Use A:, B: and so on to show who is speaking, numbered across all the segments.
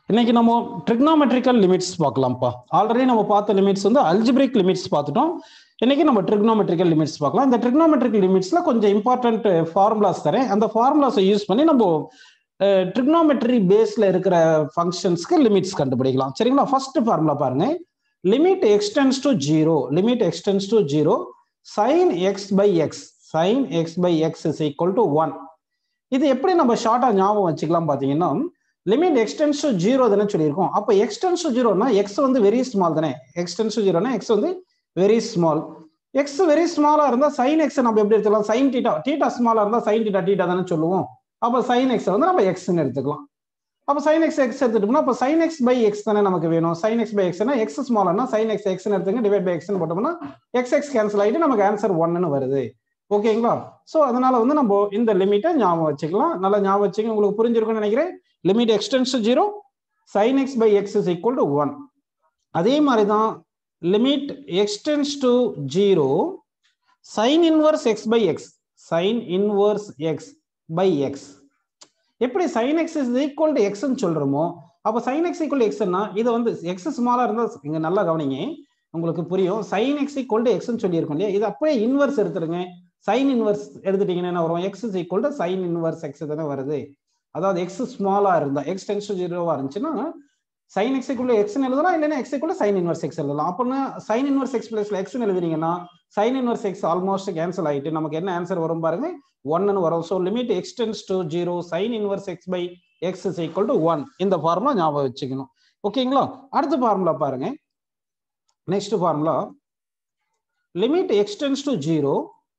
A: இன்னைக்கு நம்ம trigonometrical limits பார்க்கலாம்ப்பா already நம்ம பார்த்த லிமிட்ஸ் வந்து அல்ஜிபிரிக் லிமிட்ஸ் பார்த்துட்டோம் இன்னைக்கு நம்ம ட்ரிக்னாமெட்ரிக்கல் லிமிட்ஸ் பார்க்கலாம் இந்த ட்ரிக்னாமெட்ரிக்கல் லிமிட்ஸ்ல கொஞ்சம் இம்பார்ட்டன்ட் ஃபார்முலாஸ் தரேன் அந்த ஃபார்முலாஸை யூஸ் பண்ணி நம்ம ட்ரிக்னாமெட்ரி பேஸ்ல இருக்கிற ஃபங்க்ஷன்ஸ்க்கு லிமிட்ஸ் கண்டுபிடிக்கலாம் சரிங்களா ஃபர்ஸ்ட் ஃபார்முலா பாருங்க limit x tends to zero limit x tends to zero sine x by x sine x by x is equal to one இது எப்படி நம்ம ஷார்ட்டா ஞாபகம் வச்சுக்கலாம் பாத்தீங்கன்னா லிமிட் எக்ஸ்டென்ஸ் டு ஜீரோ தானே சொல்லியிருக்கோம் அப்போ எக்ஸ்டென்ஸ் டு ஜீரோனா எக்ஸ் வந்து வெரி ஸ்மால் தானே எக்ஸ்டென்ஸ் டு ஜீரோனா எக்ஸ் வந்து வெரி ஸ்மால் எக்ஸ் வெரி ஸ்மாலா இருந்தா சைன் எக்ஸ் நம்ம எப்படி எடுத்துக்கலாம் சைன் டீட்டா டீட்டா ஸ்மாலா இருந்தா சைன் டீட்டா டீட்டா தானே சொல்லுவோம் அப்போ சைன் எக்ஸ் வந்து நம்ம எக்ஸ்ன்னு எடுத்துக்கலாம் அப்போ சைன் எக்ஸ் எக்ஸ் எடுத்துட்டோம்னா அப்போ சைன் எக்ஸ் பை எக்ஸ் தானே நமக்கு வேணும் சைன் எக்ஸ் பை எக்ஸ்னா எக்ஸ் ஸ்மால்னா சைன் எக்ஸ் எக்ஸ்னு எடுத்துங்க டிவைட் பை எக்ஸ்னு போட்டோம்னா எக்ஸ் எக்ஸ் கேன்சல் ஆகிட்டு நமக்கு ஆன்சர் ஒன்னு வருது ஓகேங்களா ஸோ அதனால வந்து நம்ம இந்த லிமிட்டை ஞாபகம் வச்சுக்கலாம் நல்லா ஞாபகம் வச்சுக்க உங்களுக்கு புரிஞ்சிருக்கும்னு நினைக்கிறேன் limit x tends zero sine x by x is equal to one அதே மாதிரி தான் limit x tends to zero sine inverse x by x sine inverse x by x எப்படி sine x is equal to எக்ஸ்ன்னு சொல்றோமோ அப்போ சைன் எக்ஸ் ஈக்குவல் எக்ஸ்னா இதை வந்து X ஸ்மாலா இருந்தால் இங்க நல்லா கவனிங்க உங்களுக்கு புரியும் சைன் எக்ஸ் ஈக்குவல் டு எக்ஸ்ன்னு சொல்லியிருக்கோம் இல்லையா இது அப்படியே இன்வர்ஸ் எடுத்துருங்க சைன் இன்வர்ஸ் எடுத்துட்டீங்கன்னா என்ன வரும் x is equal to sine inverse x தானே வருது அதாவது எக்ஸ் ஸ்மாலா இருந்தா எக்ஸ் டென்ஸ் டு ஜீரோவா இருந்துச்சுன்னா சைன் எக்ஸ் ஈக்குவல் எக்ஸ் எழுதலாம் இல்லைன்னா x equal sine inverse x எழுதலாம் அப்படின்னா சைன் இன்வர்ஸ் எக்ஸ் பிளஸ்ல எக்ஸ் எழுதுறீங்கன்னா sine inverse x almost cancel ஆயிட்டு நமக்கு என்ன ஆன்சர் வரும் பாருங்க ஒன்னு வரும் so limit x tends to zero sine inverse x by x is equal to one இந்த ஃபார்முலா ஞாபகம் வச்சுக்கணும் ஓகேங்களா அடுத்த ஃபார்முலா பாருங்க next formula limit x tends to zero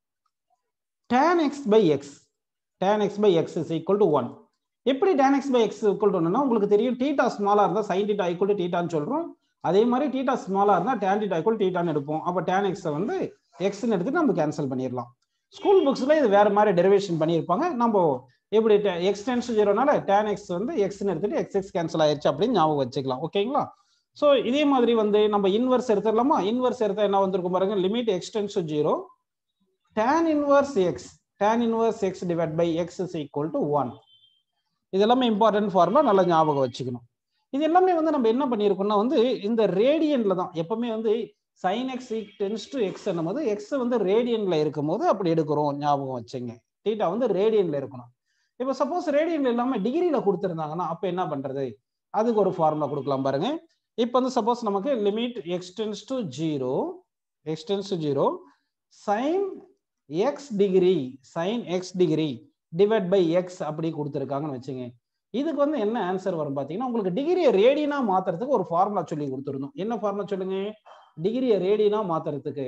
A: tan x by x tan x by x is equal to 1 எப்படி tan x by x equal to 1 உங்களுக்கு தெரியும் theta ஸ்மாலா இருந்தா sin தீட்டா equal to தீட்டான்னு சொல்றோம் அதே மாதிரி தீட்டா ஸ்மாலா இருந்தா tan தீட்டா equal தீட்டான்னு எடுப்போம் அப்ப tan x வந்து x ன்னு எடுத்துட்டு நம்ம கேன்சல் பண்ணிடலாம் ஸ்கூல் புக்ஸ்ல இது வேற மாதிரி டெரிவேஷன் பண்ணியிருப்பாங்க நம்ம எப்படி எக்ஸ் டென்ஸ் ஜீரோனால tan x வந்து எக்ஸ்ன்னு எடுத்துட்டு எக்ஸ் எக்ஸ் கேன்சல் ஆயிருச்சு அப்படின்னு ஞாபகம் வச்சுக்கலாம் ஓகேங்களா ஸோ இதே மாதிரி வந்து நம்ம இன்வர்ஸ் எடுத்துடலாமா இன்வர்ஸ் எடுத்தா என்ன வந்திருக்கும் பாருங்க limit x tends zero tan inverse x tan inverse x divided by x is equal to 1 இது எல்லாமே இம்பார்ட்டன்ட் ஃபார்முலா நல்லா ஞாபகம் வச்சுக்கணும் இது எல்லாமே வந்து நம்ம என்ன பண்ணியிருக்கோம்னா வந்து இந்த ரேடியன்ல தான் எப்பவுமே வந்து sine x tends to x போது எக்ஸ் வந்து ரேடியன்ல இருக்கும் போது அப்படி எடுக்கிறோம் ஞாபகம் வச்சுங்க டீட்டா வந்து ரேடியன்ல இருக்கணும் இப்போ சப்போஸ் ரேடியன்ல இல்லாம டிகிரியில கொடுத்துருந்தாங்கன்னா அப்ப என்ன பண்றது அதுக்கு ஒரு ஃபார்முலா கொடுக்கலாம் பாருங்க இப்போ வந்து சப்போஸ் நமக்கு limit x tends to zero x tends to zero sine x degree sine x degree divide by x அப்படி கொடுத்துருக்காங்கன்னு வச்சுங்க இதுக்கு வந்து என்ன ஆன்சர் வரும் பார்த்தீங்கன்னா உங்களுக்கு டிகிரியை ரேடியனா மாத்துறதுக்கு ஒரு ஃபார்முலா சொல்லி கொடுத்துருந்தோம் என்ன ஃபார்முலா சொல்லுங்க டிகிரியை ரேடியனா மாத்துறதுக்கு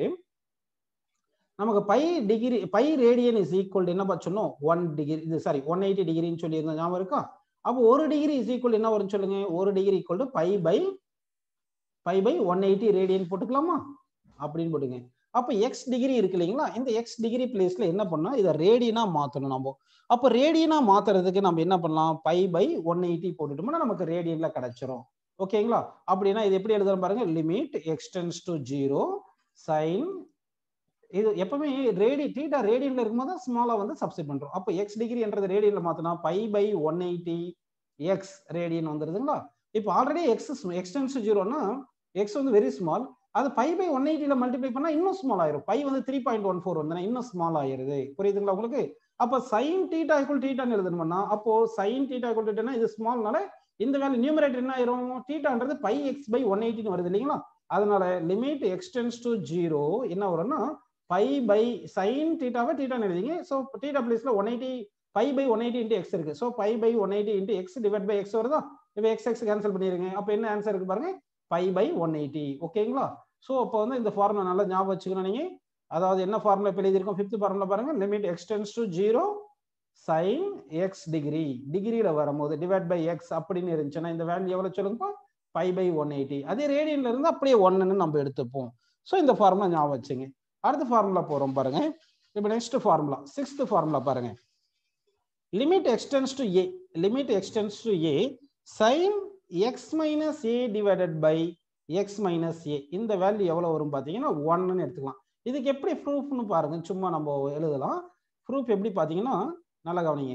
A: நமக்கு pi degree pi radian is equal என்ன சொன்னோம் ஒன் டிகிரி இது சாரி ஒன் எயிட்டி டிகிரின்னு சொல்லியிருந்தோம் ஞாபகம் இருக்கா அப்போ ஒரு டிகிரி இஸ் ஈக்குவல் என்ன வரும் சொல்லுங்க ஒரு degree equal to pi by by by one eighty radian போட்டுக்கலாமா அப்படின்னு போட்டுங்க அப்போ எக்ஸ் டிகிரி இருக்கு இல்லைங்களா இந்த எக்ஸ் டிகிரி பிளேஸ்ல என்ன பண்ணா இதை ரேடியனா மாத்தணும் நம்ம அப்போ ரேடியனா மாத்துறதுக்கு நம்ம என்ன பண்ணலாம் பை பை ஒன் எயிட்டி போட்டுட்டோம்னா நமக்கு ரேடியன்ல கிடைச்சிரும் ஓகேங்களா அப்படின்னா இது எப்படி எழுதுறோம் பாருங்க limit x tends to zero sine இது எப்பவுமே ரேடி டீட்டா ரேடியன்ல இருக்கும்போது தான் ஸ்மாலா வந்து சப்ஸ்டிட் பண்றோம் அப்போ எக்ஸ் டிகிரி என்றது ரேடியன்ல மாத்தினா pi by one eighty x radian வந்துருதுங்களா இப்போ ஆல்ரெடி எக்ஸ் எக்ஸ்டென்ஸ் ஜீரோனா எக்ஸ் வந்து வெரி ஸ்மால் அது பை பை ஒன் எயிட்டில மல்டிப்ளை பண்ணா இன்னும் ஸ்மால் ஆயிரும் பை வந்து த்ரீ பாயிண்ட் ஒன் ஃபோர் வந்து இன்னும் ஸ்மால் ஆயிருது புரியுதுங்களா உங்களுக்கு அப்ப சைன் டீட்டா ஈக்குவல் டீட்டான்னு எழுதணும்னா அப்போ சைன் டீட்டா ஈக்குவல் டீட்டா இது ஸ்மால்னால இந்த வேல்யூ நியூமரேட்டர் என்ன ஆயிரும் டீட்டான்றது பை எக்ஸ் பை ஒன் எயிட்டின்னு வருது இல்லைங்களா அதனால லிமிட் எக்ஸ்டென்ஸ் டு ஜீரோ என்ன வரும்னா பை பை சைன் டீட்டாவை டீட்டான்னு எழுதிங்க ஸோ டீட்டா பிளேஸ்ல one eighty pi by one eighty into x இருக்கு so pi by one eighty into x divide by x வருதா இப்போ எக்ஸ் எக்ஸ் கேன்சல் பண்ணிருங்க அப்போ என்ன ஆன்சர் இருக்கு பாருங்க பை பை ஒன் எயிட்டி ஓகேங்களா ஸோ அப்போ வந்து இந்த ஃபார்முலா நல்லா ஞாபகம் வச்சுக்கணும் நீங்க அதாவது என்ன ஃபார்முலா இப்போ எழுதியிருக்கோம் ஃபிஃப்த் ஃபார்முலா பாருங்க limit x tends to zero sine x degree டிகிரியில வரும்போது டிவைட் பை எக்ஸ் அப்படின்னு இருந்துச்சுன்னா இந்த வேல்யூ எவ்வளவு சொல்லுங்கப்பா பை பை ஒன் எயிட்டி அதே ரேடியன்ல இருந்து அப்படியே ஒன்னு நம்ம எடுத்துப்போம் ஸோ இந்த ஃபார்முலா ஞாபகம் வச்சுங்க அடுத்த ஃபார்முலா போறோம் பாருங்க இப்போ நெக்ஸ்ட் ஃபார்முலா சிக்ஸ்த் ஃபார்முலா பாருங்க limit x tends to A limit x tends to A sine x minus A divided by x minus ஏ இந்த வேல்யூ எவ்வளோ வரும் பார்த்தீங்கன்னா ஒன்னு எடுத்துக்கலாம் இதுக்கு எப்படி ப்ரூஃப்னு பாருங்க சும்மா நம்ம எழுதலாம் ப்ரூஃப் எப்படி பார்த்தீங்கன்னா நல்லா கவனிங்க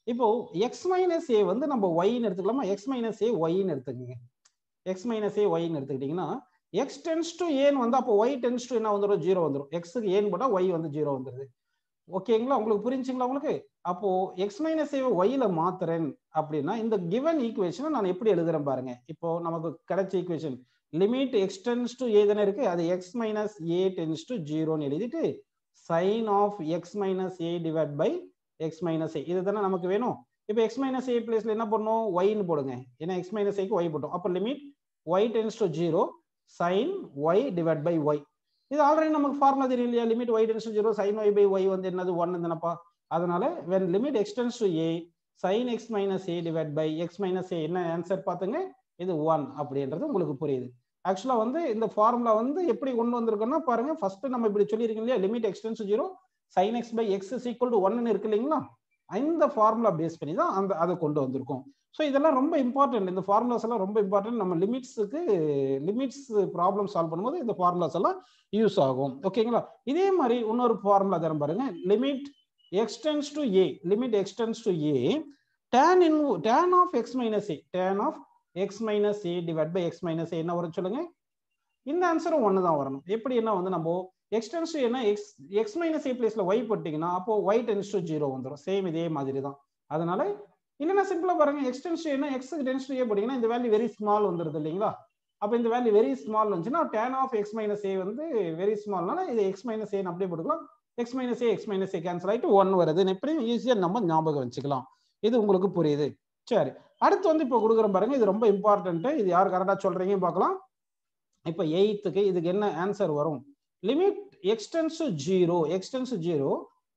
A: இப்போ எக்ஸ் மைனஸ் ஏ வந்து நம்ம ஒய்ன்னு எடுத்துக்கலாமா எக்ஸ் மைனஸ் ஏ ஒய்ன்னு எடுத்துக்கோங்க எக்ஸ் மைனஸ் ஏ ஒய்ன்னு எடுத்துக்கிட்டிங்கன்னா எக்ஸ் டென்ஸ் டு ஏன்னு வந்து அப்போ ஒய் டென்ஸ் டு என்ன வந்துடும் ஜீரோ வந்துடும் எக்ஸுக்கு ஏன்னு போட்டால் ஒய் வந்து ஜீரோ வந்துடுது ஓகேங்களா உங்களுக்கு புரிஞ்சுங்களா உங்களுக்கு அப்போ எக்ஸ் மைனஸ் ஏ ஒய்ல மாத்துறேன் அப்படின்னா இந்த கிவன் ஈக்குவேஷனை நான் எப்படி எழுதுறேன் பாருங்க இப்போ நமக்கு கிடைச்ச equation limit x tends to A தானே இருக்கு அது x minus A tends to ஜீரோன்னு எழுதிட்டு sine of x minus A divide by x minus ஏ இது தானே நமக்கு வேணும் இப்போ எக்ஸ் மைனஸ் ஏ பிளேஸ்ல என்ன பண்ணும் ஒய்னு போடுங்க ஏன்னா எக்ஸ் மைனஸ் ஏக்கு ஒய் போட்டோம் அப்போ limit y tends to zero sine y divide by y இது ஆல்ரெடி நமக்கு ஃபார்முலா தெரியும் இல்லையா limit y tends to zero sine y by y வந்து என்னது ஒன்னு தானப்பா அதனால when limit x tends to A sine x minus A divide by x minus A என்ன ஆன்சர் பார்த்துங்க இது ஒன் அப்படின்றது உங்களுக்கு புரியுது ஆக்சுவலா வந்து இந்த ஃபார்முலா வந்து எப்படி கொண்டு வந்திருக்கோம்னா பாருங்க ஃபர்ஸ்ட் நம்ம இப்படி சொல்லியிருக்கோம் இல்லையா limit x tends zero sine x by x is equal to ஒன்னு இருக்கு இல்லைங்களா இந்த ஃபார்முலா பேஸ் பண்ணி தான் அந்த அதை கொண்டு வந்திருக்கோம் ஸோ இதெல்லாம் ரொம்ப இம்பார்ட்டன்ட் இந்த ஃபார்முலாஸ் எல்லாம் ரொம்ப இம்பார்ட்டன்ட் நம்ம லிமிட்ஸுக்கு லிமிட்ஸ் ப்ராப்ளம் சால்வ் பண்ணும்போது இந்த ஃபார்முலாஸ் எல்லாம் யூஸ் ஆகும் ஓகேங்களா இதே மாதிரி இன்னொரு ஃபார்முலா தரம் பாருங்க limit x tends to A limit x tends to A tan in tan of x minus A tan of x minus A divide by x minus A என்ன வரும் சொல்லுங்க இந்த ஆன்சரும் ஒன்று தான் வரணும் எப்படி என்ன வந்து நம்ம எக்ஸ்டென்ஸ் டு என்ன எக்ஸ் எக்ஸ் மைனஸ் ஏ பிளேஸ்ல ஒய் போட்டிங்கன்னா அப்போ ஒய் டென்ஸ் டு ஜீரோ வந்துடும் சேம் இதே மாதிரி தான் அதனால இல்லைன்னா சிம்பிளா பாருங்க எக்ஸ்டென்ஸ் டு என்ன எக்ஸ் டென்ஸ் டு ஏ போட்டிங்கன்னா இந்த வேல்யூ வெரி ஸ்மால் வந்துருது இல்லைங்களா அப்போ இந்த வேல்யூ வெரி ஸ்மால் வந்துச்சுன்னா tan of x minus A வந்து வெரி ஸ்மால்னால இது எக்ஸ் மைனஸ் ஏன்னு அப்படியே போட்டுக்கலாம் x minus A x minus A cancel ஆகிட்டு ஒன் வருது எப்படி ஈஸியாக நம்ம ஞாபகம் வச்சுக்கலாம் இது உங்களுக்கு புரியுது சரி அடுத்து வந்து இப்போ கொடுக்குறோம் பாருங்க இது ரொம்ப இம்பார்ட்டன்ட் இது யார் கரெக்டாக சொல்றீங்க பார்க்கலாம் இப்போ எயித்துக்கு இதுக்கு என்ன ஆன்சர் வரும் limit x tends zero x tends zero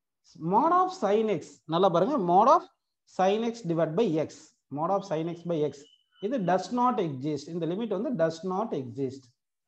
A: mod of sine x நல்லா பாருங்க mod of sine x divide by x mod of sine x by x இது டஸ் நாட் எக்ஸிஸ்ட் இந்த லிமிட் வந்து does not exist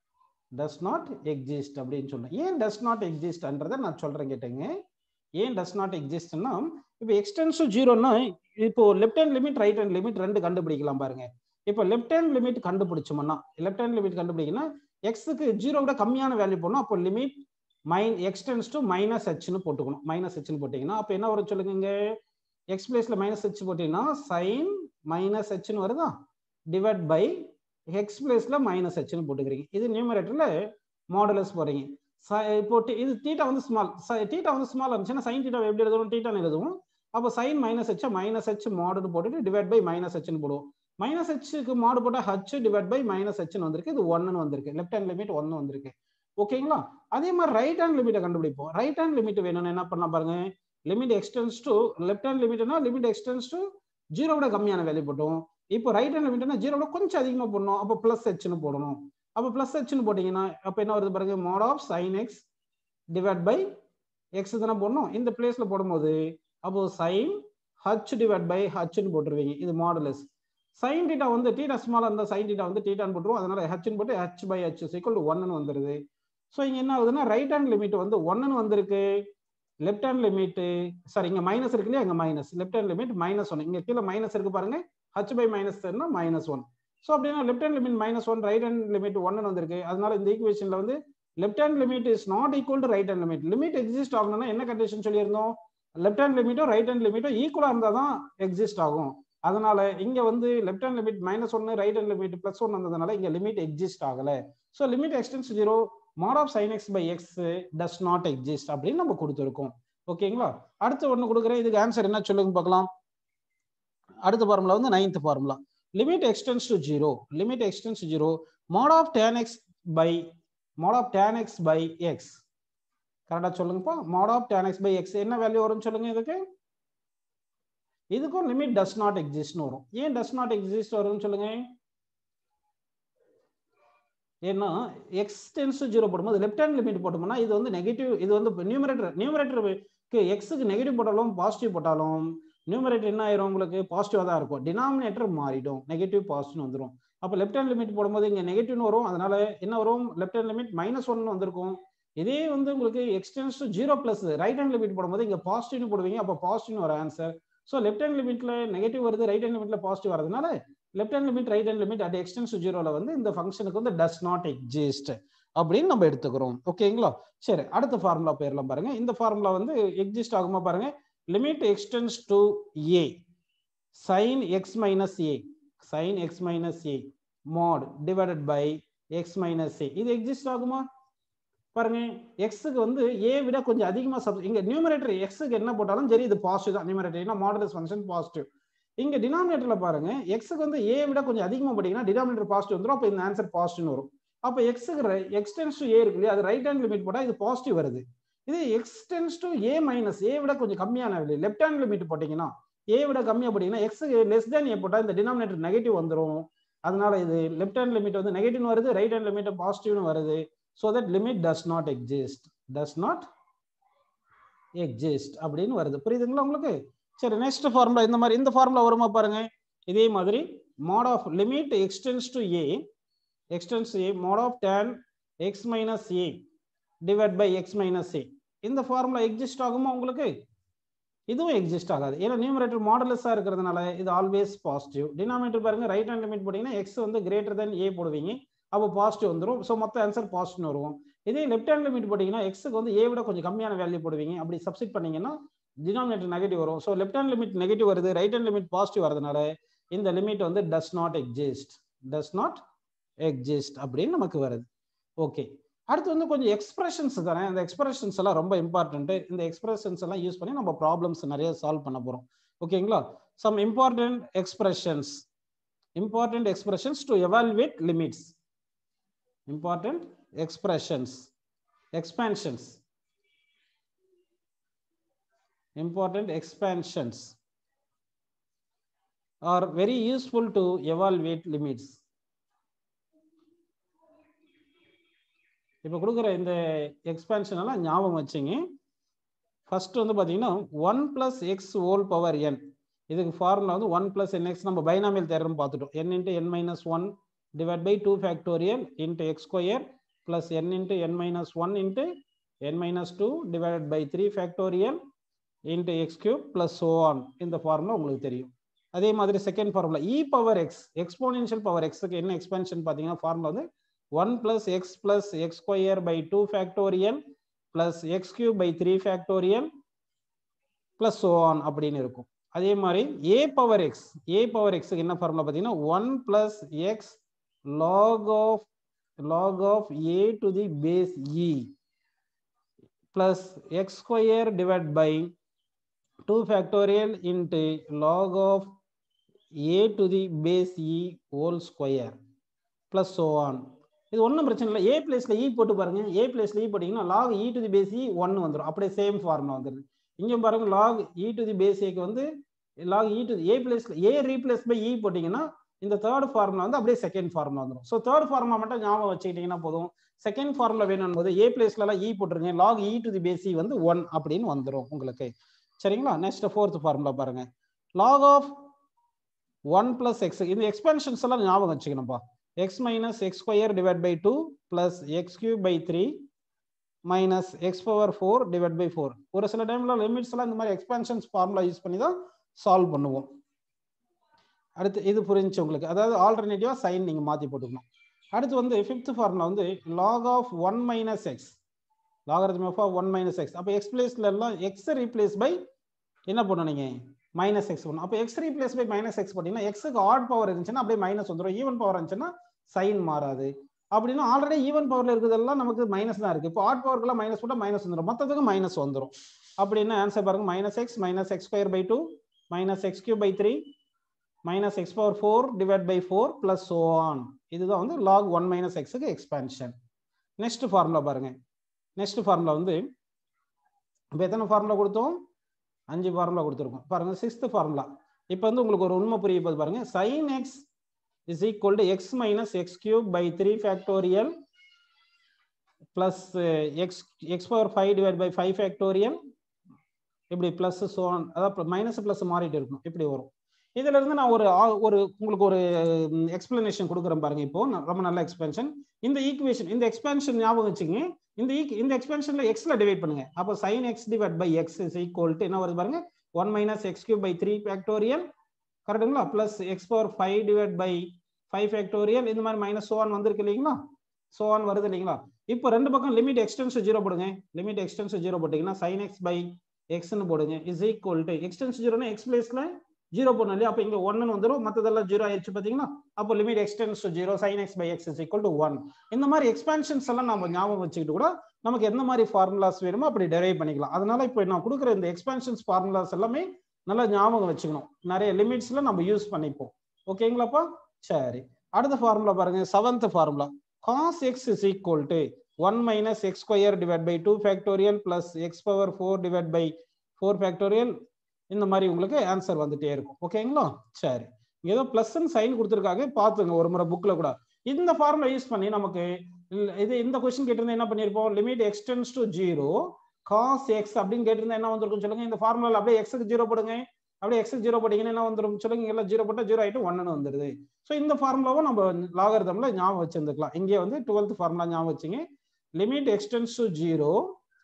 A: does not exist அப்படின்னு சொல்றேன் ஏன் does not எக்ஸிஸ்ட்ன்றதை நான் சொல்றேன் கேட்டேங்க ஏன் டஸ் நாட் எக்ஸிஸ்ட்னா இப்போ எக்ஸ்டென்ஸ் ஜீரோனா இப்போ left hand limit right hand limit ரெண்டு கண்டுபிடிக்கலாம் பாருங்க இப்போ லெஃப்ட் ஹேண்ட் லிமிட் கண்டுபிடிச்சோம்னா லெஃப்ட் ஹேண்ட் லிமிட் கண்டுபிடிக்கணும் எக்ஸுக்கு ஜீரோ விட கம்மியான வேல்யூ போடணும் அப்போ லிமிட் மைன் எக்ஸ்டென்ஸ் டு மைனஸ் ஹெச்னு போட்டுக்கணும் மைனஸ் ஹெச்னு போட்டிங்கன்னா அப்போ என்ன வரும் சொல்லுங்க எக்ஸ் பிளேஸ்ல மைனஸ் ஹெச் போட்டீங்கன்னா சைன் மைனஸ் ஹெச்னு வருதா டிவைட் பை எக்ஸ் பிளேஸ்ல மைனஸ் ஹெச்னு போட்டுக்கிறீங்க இது நியூமரேட்டர்ல மாடலஸ் போறீங்க இப்போ இது தீட்டா வந்து ஸ்மால் தீட்டா வந்து ஸ்மால் இருந்துச்சுன்னா சைன் தீட்டா எப்படி எழுதுவோம் தீட்டான்னு எழுதுவோம் அப்போ sine minus h minus h மாடுன்னு போட்டுட்டு டிவைட் பை மைனஸ் ஹெச்னு போடுவோம் மைனஸ் ஹெச்சுக்கு மாடு போட்டால் ஹச் டிவைட் பை மைனஸ் ஹெச்னு வந்திருக்கு இது ஒன்னு வந்திருக்கு லெஃப்ட் ஹேண்ட் லிமிட் ஒன்னு வந்திருக்கு ஓகேங்களா அதே மாதிரி ரைட் ஹேண்ட் லிமிட்டை கண்டுபிடிப்போம் ரைட் ஹேண்ட் லிமிட் வேணும்னு என்ன பண்ணலாம் பாருங்க limit x tends to left hand லிமிட்னா லிமிட் எக்ஸ்டென்ஸ் டு ஜீரோ விட கம்மியான வேல்யூ போட்டோம் இப்போ ரைட் ஹேண்ட் லிமிட்னா ஜீரோ விட கொஞ்சம் அதிகமாக போடணும் அப்போ பிளஸ் ஹெச்னு போடணும் அப்போ பிளஸ் ஹெச்னு போட்டீங்கன்னா அப்போ என்ன வருது பாருங்க mod of sine x divide by x தானே போடணும் இந்த பிளேஸ்ல போடும்போது அப்போ சைன் ஹச் டிவைட் பை ஹச்னு போட்டுருவீங்க இது மாடுலஸ் சைன் டீட்டா வந்து டீட்டா ஸ்மாலாக இருந்தால் சைன் டீட்டா வந்து டீட்டான்னு போட்டுருவோம் அதனால ஹச்னு போட்டு h by h is equal to ஒன்னு வந்துருது ஸோ இங்கே என்ன ஆகுதுன்னா ரைட் ஹேண்ட் லிமிட் வந்து ஒன்னு வந்திருக்கு லெஃப்ட் ஹேண்ட் லிமிட் சாரி இங்கே மைனஸ் இருக்கு இல்லையா அங்கே minus left hand limit minus one இங்கே கீழே மைனஸ் இருக்கு பாருங்க h by minus minus one so அப்படின்னா left hand limit minus one right hand limit ஒன்னு வந்திருக்கு அதனால இந்த ஈக்குவேஷன்ல வந்து left hand limit is not equal to right hand limit limit exist ஆகணும்னா என்ன கண்டிஷன் சொல்லியிருந்தோம் லெஃப்ட் ஹேண்ட் லிமிட்டும் ரைட் ஹேண்ட் லிமிட்டும் ஈக்குவலா இருந்தால் தான் எக்ஸிஸ்ட் ஆகும் அதனால இங்க வந்து லெஃப்ட் ஹேண்ட் லிமிட் மைனஸ் ஒன்னு right hand limit plus one வந்ததுனால இங்க லிமிட் எக்ஸிஸ்ட் ஆகல so limit x tends zero mod of sine x by x does not exist அப்படின்னு நம்ம கொடுத்துருக்கோம் ஓகேங்களா அடுத்து ஒன்று கொடுக்குறேன் இதுக்கு ஆன்சர் என்ன சொல்லுங்க பார்க்கலாம் அடுத்த ஃபார்முலா வந்து ninth formula limit x tends to zero limit x tends zero mod of tan x by mod of tan x by x கரெக்டாக சொல்லுங்கப்பா mod of tan x by x என்ன வேல்யூ வரும்னு சொல்லுங்க இதுக்கு இதுக்கும் லிமிட் டஸ் நாட் எக்ஸிஸ்ட்னு வரும் ஏன் டஸ் நாட் எக்ஸிஸ்ட் வரும்னு சொல்லுங்க ஏன்னா எக்ஸ் டென்ஸ் ஜீரோ போடும்போது லெஃப்ட் ஹேண்ட் லிமிட் போட்டோம்னா இது வந்து நெகட்டிவ் இது வந்து நியூமரேட்டர் நியூமரேட்டருக்கு எக்ஸுக்கு நெகட்டிவ் போட்டாலும் பாசிட்டிவ் போட்டாலும் நியூமரேட்டர் என்ன ஆயிரும் உங்களுக்கு பாசிட்டிவாக தான் இருக்கும் டினாமினேட்டர் மாறிடும் நெகட்டிவ் பாசிட்டிவ் வந்துடும் அப்போ லெஃப்ட் ஹேண்ட் லிமிட் போடும்போது இங்கே நெகட்டிவ்னு வரும் அதனால என்ன வரும் லெஃப்ட் ஹேண்ட் லிமிட் மைனஸ் ஒன்னு வந்திருக்கும் இதே வந்து உங்களுக்கு x tends to zero plus right hand limit போடும்போது இங்கே பாசிட்டிவ்னு போடுவீங்க அப்போ பாசிட்டிவ்னு ஒரு ஆன்சர் ஸோ லெஃப்ட் ஹேண்ட் லிமிட்ல நெகட்டிவ் வருது ரைட் ஹேண்ட் லிமிட்ல பாசிட்டிவ் வரதுனால left hand limit right hand limit at x tends ஜீரோல வந்து இந்த ஃபங்க்ஷனுக்கு வந்து டஸ் நாட் எக்ஸிஸ்ட் அப்படின்னு நம்ம எடுத்துக்கிறோம் ஓகேங்களா சரி அடுத்த ஃபார்முலா போயிடலாம் பாருங்க இந்த ஃபார்முலா வந்து எக்ஸிஸ்ட் ஆகுமா பாருங்க limit x tends to A sine x minus a sine x minus a mod divided by x minus ஏ இது எக்ஸிஸ்ட் ஆகுமா பாருங்க எக்ஸுக்கு வந்து ஏ விட கொஞ்சம் அதிகமா சப் இங்க நியூமரேட்டர் எக்ஸுக்கு என்ன போட்டாலும் சரி இது பாசிட்டிவ் தான் நியூமரேட்டர் ஏன்னா மாடலஸ் ஃபங்க்ஷன் பாசிட்டிவ் இங்க டினாமினேட்டர்ல பாருங்க எக்ஸுக்கு வந்து ஏ விட கொஞ்சம் அதிகமா போட்டீங்கன்னா டினாமினேட்டர் பாசிட்டிவ் வந்துடும் அப்போ இந்த ஆன்சர் பாசிட்டிவ் வரும் அப்போ எக்ஸுக்கு எக்ஸ்டென்ஸ் டு ஏ இருக்கு இல்லையா அது ரைட் ஹேண்ட் லிமிட் போட்டா இது பாசிட்டிவ் வருது இது x tends to a minus a விட கொஞ்சம் கம்மியான வேல்யூ லெஃப்ட் ஹேண்ட் லிமிட் போட்டீங்கன்னா ஏ விட கம்மியா போட்டீங்கன்னா எக்ஸுக்கு லெஸ் தேன் ஏ போட்டா இந்த டினாமினேட்டர் நெகட்டிவ் வந்துடும் அதனால இது லெஃப்ட் ஹேண்ட் லிமிட் வந்து நெகட்டிவ் வருது ரைட் ஹேண்ட் லிமிட் பாசிட்டிவ்னு வருது so that limit does not exist does not exist அப்படின்னு வருது புரியுதுங்களா உங்களுக்கு சரி நெக்ஸ்ட் ஃபார்முலா இந்த மாதிரி இந்த ஃபார்முலா வருமா பாருங்க இதே மாதிரி mod of limit x tends to a x tends a mod of tan x minus A divide by x minus ஏ இந்த ஃபார்முலா எக்ஸிஸ்ட் ஆகுமா உங்களுக்கு இதுவும் எக்ஸிஸ்ட் ஆகாது ஏன்னா நியூமரேட்டர் மாடலஸாக இருக்கிறதுனால இது ஆல்வேஸ் பாசிட்டிவ் டினாமினேட்டர் பாருங்க ரைட் ஹேண்ட் லிமிட் போட்டீங்கன்னா எக்ஸ் வந்து கிரேட்டர் தென் ஏ போடுவீங்க அப்போ பாசிட்டிவ் வந்துடும் ஸோ மொத்த ஆன்சர் பாசிட்டிவ் வரும் இதே லெஃப்ட் ஹேண்ட் லிமிட் போட்டீங்கன்னா எக்ஸுக்கு வந்து ஏ விட கொஞ்சம் கம்மியான வேல்யூ போடுவீங்க அப்படி சப்ஸ்டிட் பண்ணீங்கன்னா டினாமினேட்டர் நெகட்டிவ் வரும் so left hand limit negative வருது ரைட் ஹேண்ட் லிமிட் பாசிட்டிவ் வரதுனால இந்த லிமிட் வந்து does not exist does not exist அப்படின்னு நமக்கு வருது ஓகே அடுத்து வந்து கொஞ்சம் எக்ஸ்பிரஷன்ஸ் தானே அந்த எக்ஸ்பிரஷன்ஸ் எல்லாம் ரொம்ப இம்பார்ட்டன்ட் இந்த எக்ஸ்பிரஷன்ஸ் எல்லாம் யூஸ் பண்ணி நம்ம ப்ராப்ளம்ஸ் நிறைய சால்வ் பண்ண போறோம் ஓகேங்களா some important expressions important expressions to evaluate limits important expressions expansions important expansions are very useful to evaluate limits இப்போ கொடுக்குற இந்த எக்ஸ்பேன்ஷன் எல்லாம் ஞாபகம் வச்சுங்க ஃபர்ஸ்ட் வந்து பார்த்தீங்கன்னா one plus x whole power n இதுக்கு ஃபார்முலா வந்து ஒன் பிளஸ் என் எக்ஸ் நம்ம பைனாமியல் தேரம் பார்த்துட்டோம் n into n minus one divide by two factorial into x square plus n into n minus one into n minus two divide by three factorial into x cube plus o on இந்த formula உங்களுக்கு தெரியும் அதே மாதிரி second formula e power x exponential power எக்ஸுக்கு என்ன expansion பார்த்தீங்கன்னா formula வந்து one plus x plus x square by two factorial plus x cube by three factorial plus o on அப்படின்னு இருக்கும் அதே மாதிரி a power x a power எக்ஸுக்கு என்ன ஃபார்முலா பார்த்தீங்கன்னா one plus x log of log of a to the base e plus x square divide by 2 factorial into log of a to the base e whole square plus so on இது ஒன்றும் பிரச்சனை இல்லை ஏ பிளேஸ்ல இ போட்டு பாருங்க ஏ பிளேஸ்ல e போட்டீங்கன்னா log e to the base e ஒன்னு வந்துடும் அப்படியே சேம் ஃபார்முலா வந்துடுது இங்கே பாருங்க log e to the base ஏக்கு வந்து லாக் இ டு ஏ பிளேஸ்ல ஏ ரீப்ளேஸ் பை இ போட்டீங்கன்னா இந்த தேர்ட் ஃபார்முலா வந்து அப்படியே செகண்ட் ஃபார்முலா வந்துடும் ஸோ தேர்ட் ஃபார்முலா மட்டும் ஞாபகம் வச்சுக்கிட்டீங்கன்னா போதும் செகண்ட் ஃபார்முலா வேணும் போது ஏ பிளேஸ்லாம் இ போட்டுருங்க log e to the base e வந்து ஒன் அப்படின்னு வந்துடும் உங்களுக்கு சரிங்களா நெக்ஸ்ட் ஃபோர்த் ஃபார்முலா பாருங்க log of one plus x இந்த எக்ஸ்பென்ஷன்ஸ் எல்லாம் ஞாபகம் வச்சுக்கணும்ப்பா x minus x square divide by two plus x cube by three minus x power four divide by four ஒரு சில டைம்ல லிமிட்ஸ் எல்லாம் இந்த மாதிரி எக்ஸ்பென்ஷன்ஸ் ஃபார்முலா யூஸ் பண்ணி தான் சால்வ் பண்ணுவோம் அடுத்து இது புரிஞ்சு உங்களுக்கு அதாவது ஆல்டர்னேட்டிவா சைன் நீங்க மாத்தி போட்டுக்கணும் அடுத்து வந்து ஃபிஃப்த் ஃபார்முலா வந்து log of one minus x logarithm of one minus x அப்போ எக்ஸ் பிளேஸ்ல எல்லாம் எக்ஸ் ரீப்ளேஸ் பை என்ன பண்ணணும் நீங்க மைனஸ் எக்ஸ் பண்ணணும் அப்போ x replace by minus x போட்டீங்கன்னா எக்ஸுக்கு ஆட் பவர் இருந்துச்சுன்னா அப்படியே மைனஸ் வந்துடும் ஈவன் பவர் இருந்துச்சுன்னா சைன் மாறாது அப்படின்னா ஆல்ரெடி ஈவன் பவர்ல இருக்கிறதெல்லாம் நமக்கு மைனஸ் தான் இருக்கு இப்போ ஆட் பவர்க்குலாம் மைனஸ் போட்டால் மைனஸ் வந்துடும் மொத்தத்துக்கு மைனஸ் வந்துடும் அப்படின்னு ஆன்சர் பாருங்க minus x minus x square by two minus x cube by three minus x power four divide by four plus o on இதுதான் வந்து லாக் ஒன் மைனஸ் எக்ஸுக்கு எக்ஸ்பேன்ஷன் நெக்ஸ்ட் ஃபார்முலா பாருங்க next formula வந்து இப்போ எத்தனை formula கொடுத்தோம் அஞ்சு formula கொடுத்துருக்கோம் பாருங்க சிக்ஸ்த் ஃபார்முலா இப்போ வந்து உங்களுக்கு ஒரு உண்மை புரிய போது பாருங்க sine x is equal to x minus x cube by three factorial plus x x power five divide by five factorial இப்படி பிளஸ் சோன் அதாவது மைனஸ் பிளஸ் மாறிட்டு இருக்கும் இப்படி வரும் இதுல இருந்து நான் ஒரு ஒரு உங்களுக்கு ஒரு எக்ஸ்பிளனேஷன் கொடுக்குறேன் பாருங்க இப்போ ரொம்ப நல்ல எக்ஸ்பென்ஷன் இந்த ஈக்குவேஷன் இந்த எக்ஸ்பென்ஷன் ஞாபகம் வச்சுங்க இந்த இந்த எக்ஸ்பென்ஷன்ல எக்ஸ்ல டிவைட் பண்ணுங்க அப்போ sine x divide by x is equal to என்ன வருது பாருங்க one minus x cube by three factorial கரெக்டுங்களா plus x power five divide by five factorial இந்த மாதிரி மைனஸ் சோவான் வந்திருக்கு இல்லைங்களா சோவான் வருது இல்லைங்களா இப்போ ரெண்டு பக்கம் லிமிட் எக்ஸ்டென்ஸ் ஜீரோ போடுங்க லிமிட் எக்ஸ்டென்ஸ் ஜீரோ போட்டீங்கன்னா சைன் எக்ஸ் பை எக்ஸ்னு போடுங்க இஸ் ஈக்குவல் டு எக்ஸ்டென்ஸ் ஜீரோனா எக்ஸ் பிளேஸ்ல ஜீரோ போடணும் இல்லையா அப்போ இங்க ஒன்னு வந்துடும் மற்றதெல்லாம் ஜீரோ ஆயிடுச்சு பார்த்தீங்கன்னா அப்போ limit x tends to zero sine x by x is equal to one இந்த மாதிரி எக்ஸ்பான்ஷன்ஸ் எல்லாம் நம்ம ஞாபகம் வச்சுக்கிட்டு கூட நமக்கு எந்த மாதிரி ஃபார்முலாஸ் வேணுமோ அப்படி டெரைவ் பண்ணிக்கலாம் அதனால இப்போ நான் கொடுக்குற இந்த எக்ஸ்பான்ஷன்ஸ் ஃபார்முலாஸ் எல்லாமே நல்லா ஞாபகம் வச்சுக்கணும் நிறைய லிமிட்ஸ்ல நம்ம யூஸ் பண்ணிப்போம் ஓகேங்களாப்பா சரி அடுத்த ஃபார்முலா பாருங்க seventh formula cos x is equal to one minus x square divide by two factorial plus x power four divide by four factorial இந்த மாதிரி உங்களுக்கு ஆன்சர் வந்துட்டே இருக்கும் ஓகேங்களா சரி ஏதோ பிளஸ் சைன் கொடுத்துருக்காங்க பார்த்துங்க ஒரு முறை புக்ல கூட இந்த ஃபார்முலா யூஸ் பண்ணி நமக்கு இது இந்த கொஸ்டின் கேட்டிருந்தா என்ன பண்ணிருப்போம் limit x tends to zero cos x அப்படின்னு கேட்டிருந்தா என்ன வந்திருக்கும் சொல்லுங்க இந்த ஃபார்முலா அப்படியே எக்ஸுக்கு ஜீரோ போடுங்க அப்படியே எக்ஸுக்கு ஜீரோ போட்டீங்கன்னா என்ன வந்துடும் சொல்லுங்க எல்லாம் ஜீரோ போட்டா ஜீரோ ஆயிட்டு ஒன்னு வந்துருது ஸோ இந்த ஃபார்முலாவும் நம்ம லாகர்தம்ல ஞாபகம் வச்சிருந்துக்கலாம் இங்கே வந்து டுவெல்த் ஃபார்முலா ஞாபகம் வச்சுங்க limit x tends to zero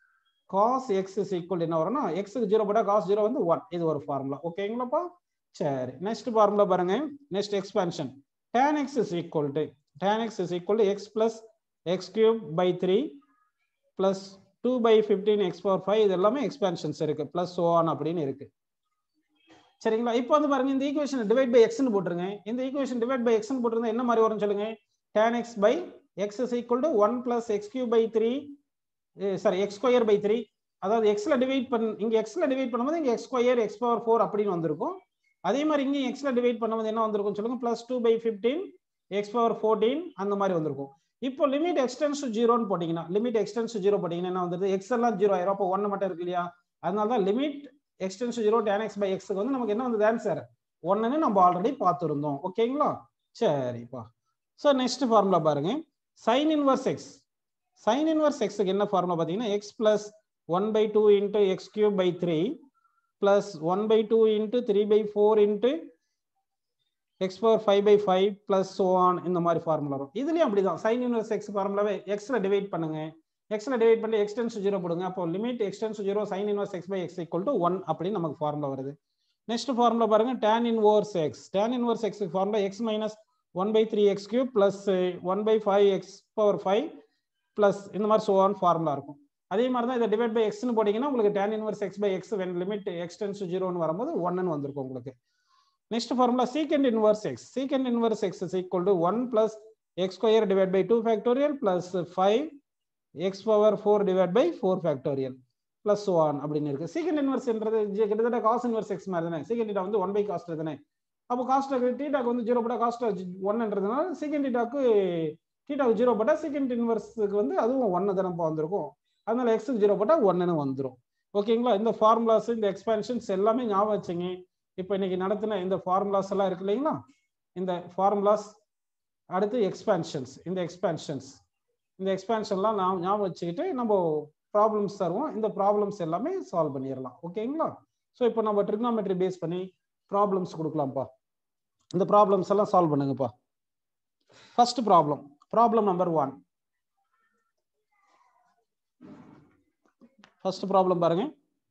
A: cos x is equal என்ன வரும்னா எக்ஸுக்கு ஜீரோ போட்டா காஸ் ஜீரோ வந்து ஒன் இது ஒரு ஃபார்முலா ஓகேங்களாப்பா சரி நெக்ஸ்ட் ஃபார்முலா பாருங்க next expansion tan x is equal to tan x is equal to x plus x cube by three plus two by fifteen x power five இது எல்லாமே expansions இருக்கு plus own அப்படின்னு இருக்கு சரிங்களா இப்போ வந்து பாருங்க இந்த ஈக்குவேஷன் டிவைட் பை எக்ஸ்னு போட்டுருங்க இந்த ஈக்குவேஷன் டிவைட் பை எக்ஸ்னு போட்டிருந்தா என்ன மாதிரி வரும் சொல்லுங்க tan x by x is equal to one plus x cube by three sorry x square by three அதாவது எக்ஸ்ல டிவைட் பண்ண இங்க எக்ஸ்ல டிவைட் பண்ணும்போது இங்க x square x power four அப்படின்னு வந்திருக்கும் அதே மாதிரி இங்கே எக்ஸ்ல டிவைட் பண்ணும்போது என்ன வந்திருக்கும் சொல்லுங்க plus two by fifteen x power fourteen அந்த மாதிரி வந்திருக்கும் இப்போ லிமிட் எக்ஸ்டென்ஸ் டு ஜீரோன்னு போட்டீங்கன்னா லிமிட் எக்ஸ்டென்ஸ் டு ஜீரோ போட்டீங்கன்னா என்ன வந்துருது எக்ஸ் எல்லாம் ஜீரோ ஆயிரும் அப்போ ஒன்னு மட்டும் இருக்கு இல்லையா அதனால தான் limit x tends zero tan x by எக்ஸ்க்கு வந்து நமக்கு என்ன வந்தது ஆன்சர் ஒன்னுன்னு நம்ம ஆல்ரெடி பார்த்துருந்தோம் ஓகேங்களா சரிப்பா ஸோ நெக்ஸ்ட் ஃபார்முலா பாருங்க sine inverse x sine inverse எக்ஸுக்கு என்ன ஃபார்முலா பார்த்தீங்கன்னா x plus one by two into x cube by three plus one by two into three by four into x power five by five plus one இந்த மாதிரி formula வரும் இதுலயும் அப்படிதான் sine inverse x ஃபார்முலாவே எக்ஸ்ல divide பண்ணுங்க எக்ஸ்ல divide பண்ணி எக்ஸ்டென்ஸ் ஜீரோ போடுங்க அப்போ limit x tends zero sine inverse x by X equal to one அப்படின்னு நமக்கு ஃபார்முலா வருது நெக்ஸ்ட் ஃபார்முலா பாருங்க tan inverse x tan inverse x formula x minus one by three x cube plus one by five x power five plus இந்த மாதிரி so one formula இருக்கும் அதே மாதிரி தான் இதை டிவைட் பை எக்ஸ்னு போட்டீங்கன்னா உங்களுக்கு tan inverse x by x when limit x tends ஜீரோன்னு வரும்போது ஒன்னு வந்திருக்கும் உங்களுக்கு next formula secant inverse x secant inverse x is equal to one plus x square divide by two factorial plus five x power four divide by four factorial plus one அப்படின்னு இருக்கு secant இன்வர்ஸ்ன்றது கிட்டத்தட்ட cos inverse x மாதிரி தானே secant theta வந்து one by காஸ்ட் தானே அப்போ காஸ்ட் டீட்டாக்கு வந்து ஜீரோ போட்டா காஸ்ட் ஒன்ன்றதுனால சீக்கண்ட் டீட்டாக்கு டீட்டாக்கு ஜீரோ போட்டா சீக்கண்ட் இன்வர்ஸுக்கு வந்து அதுவும் ஒன்னு தானே வந்திருக்கும் அதனால எக்ஸுக்கு ஜீரோ போட்டா ஒன்னு வந்துடும் ஓகேங்களா இந்த ஃபார்முலாஸ் இந்த எக்ஸ்பென்ஷன்ஸ் எல்லாமே ஞாபகம் வச்சுங்க இப்போ இன்னைக்கு நடத்தின இந்த ஃபார்முலாஸ் எல்லாம் இருக்கு இல்லைங்களா இந்த ஃபார்முலாஸ் அடுத்து எக்ஸ்பேன்ஷன்ஸ் இந்த எக்ஸ்பேன்ஷன்ஸ் இந்த எக்ஸ்பேன்ஷன்லாம் நான் ஞாபகம் வச்சுக்கிட்டு நம்ம ப்ராப்ளம்ஸ் தருவோம் இந்த ப்ராப்ளம்ஸ் எல்லாமே சால்வ் பண்ணிடலாம் ஓகேங்களா ஸோ இப்போ நம்ம ட்ரிக்னாமெட்ரி பேஸ் பண்ணி ப்ராப்ளம்ஸ் கொடுக்கலாம்ப்பா இந்த ப்ராப்ளம்ஸ் எல்லாம் சால்வ் பண்ணுங்கப்பா first problem problem number one first problem பாருங்க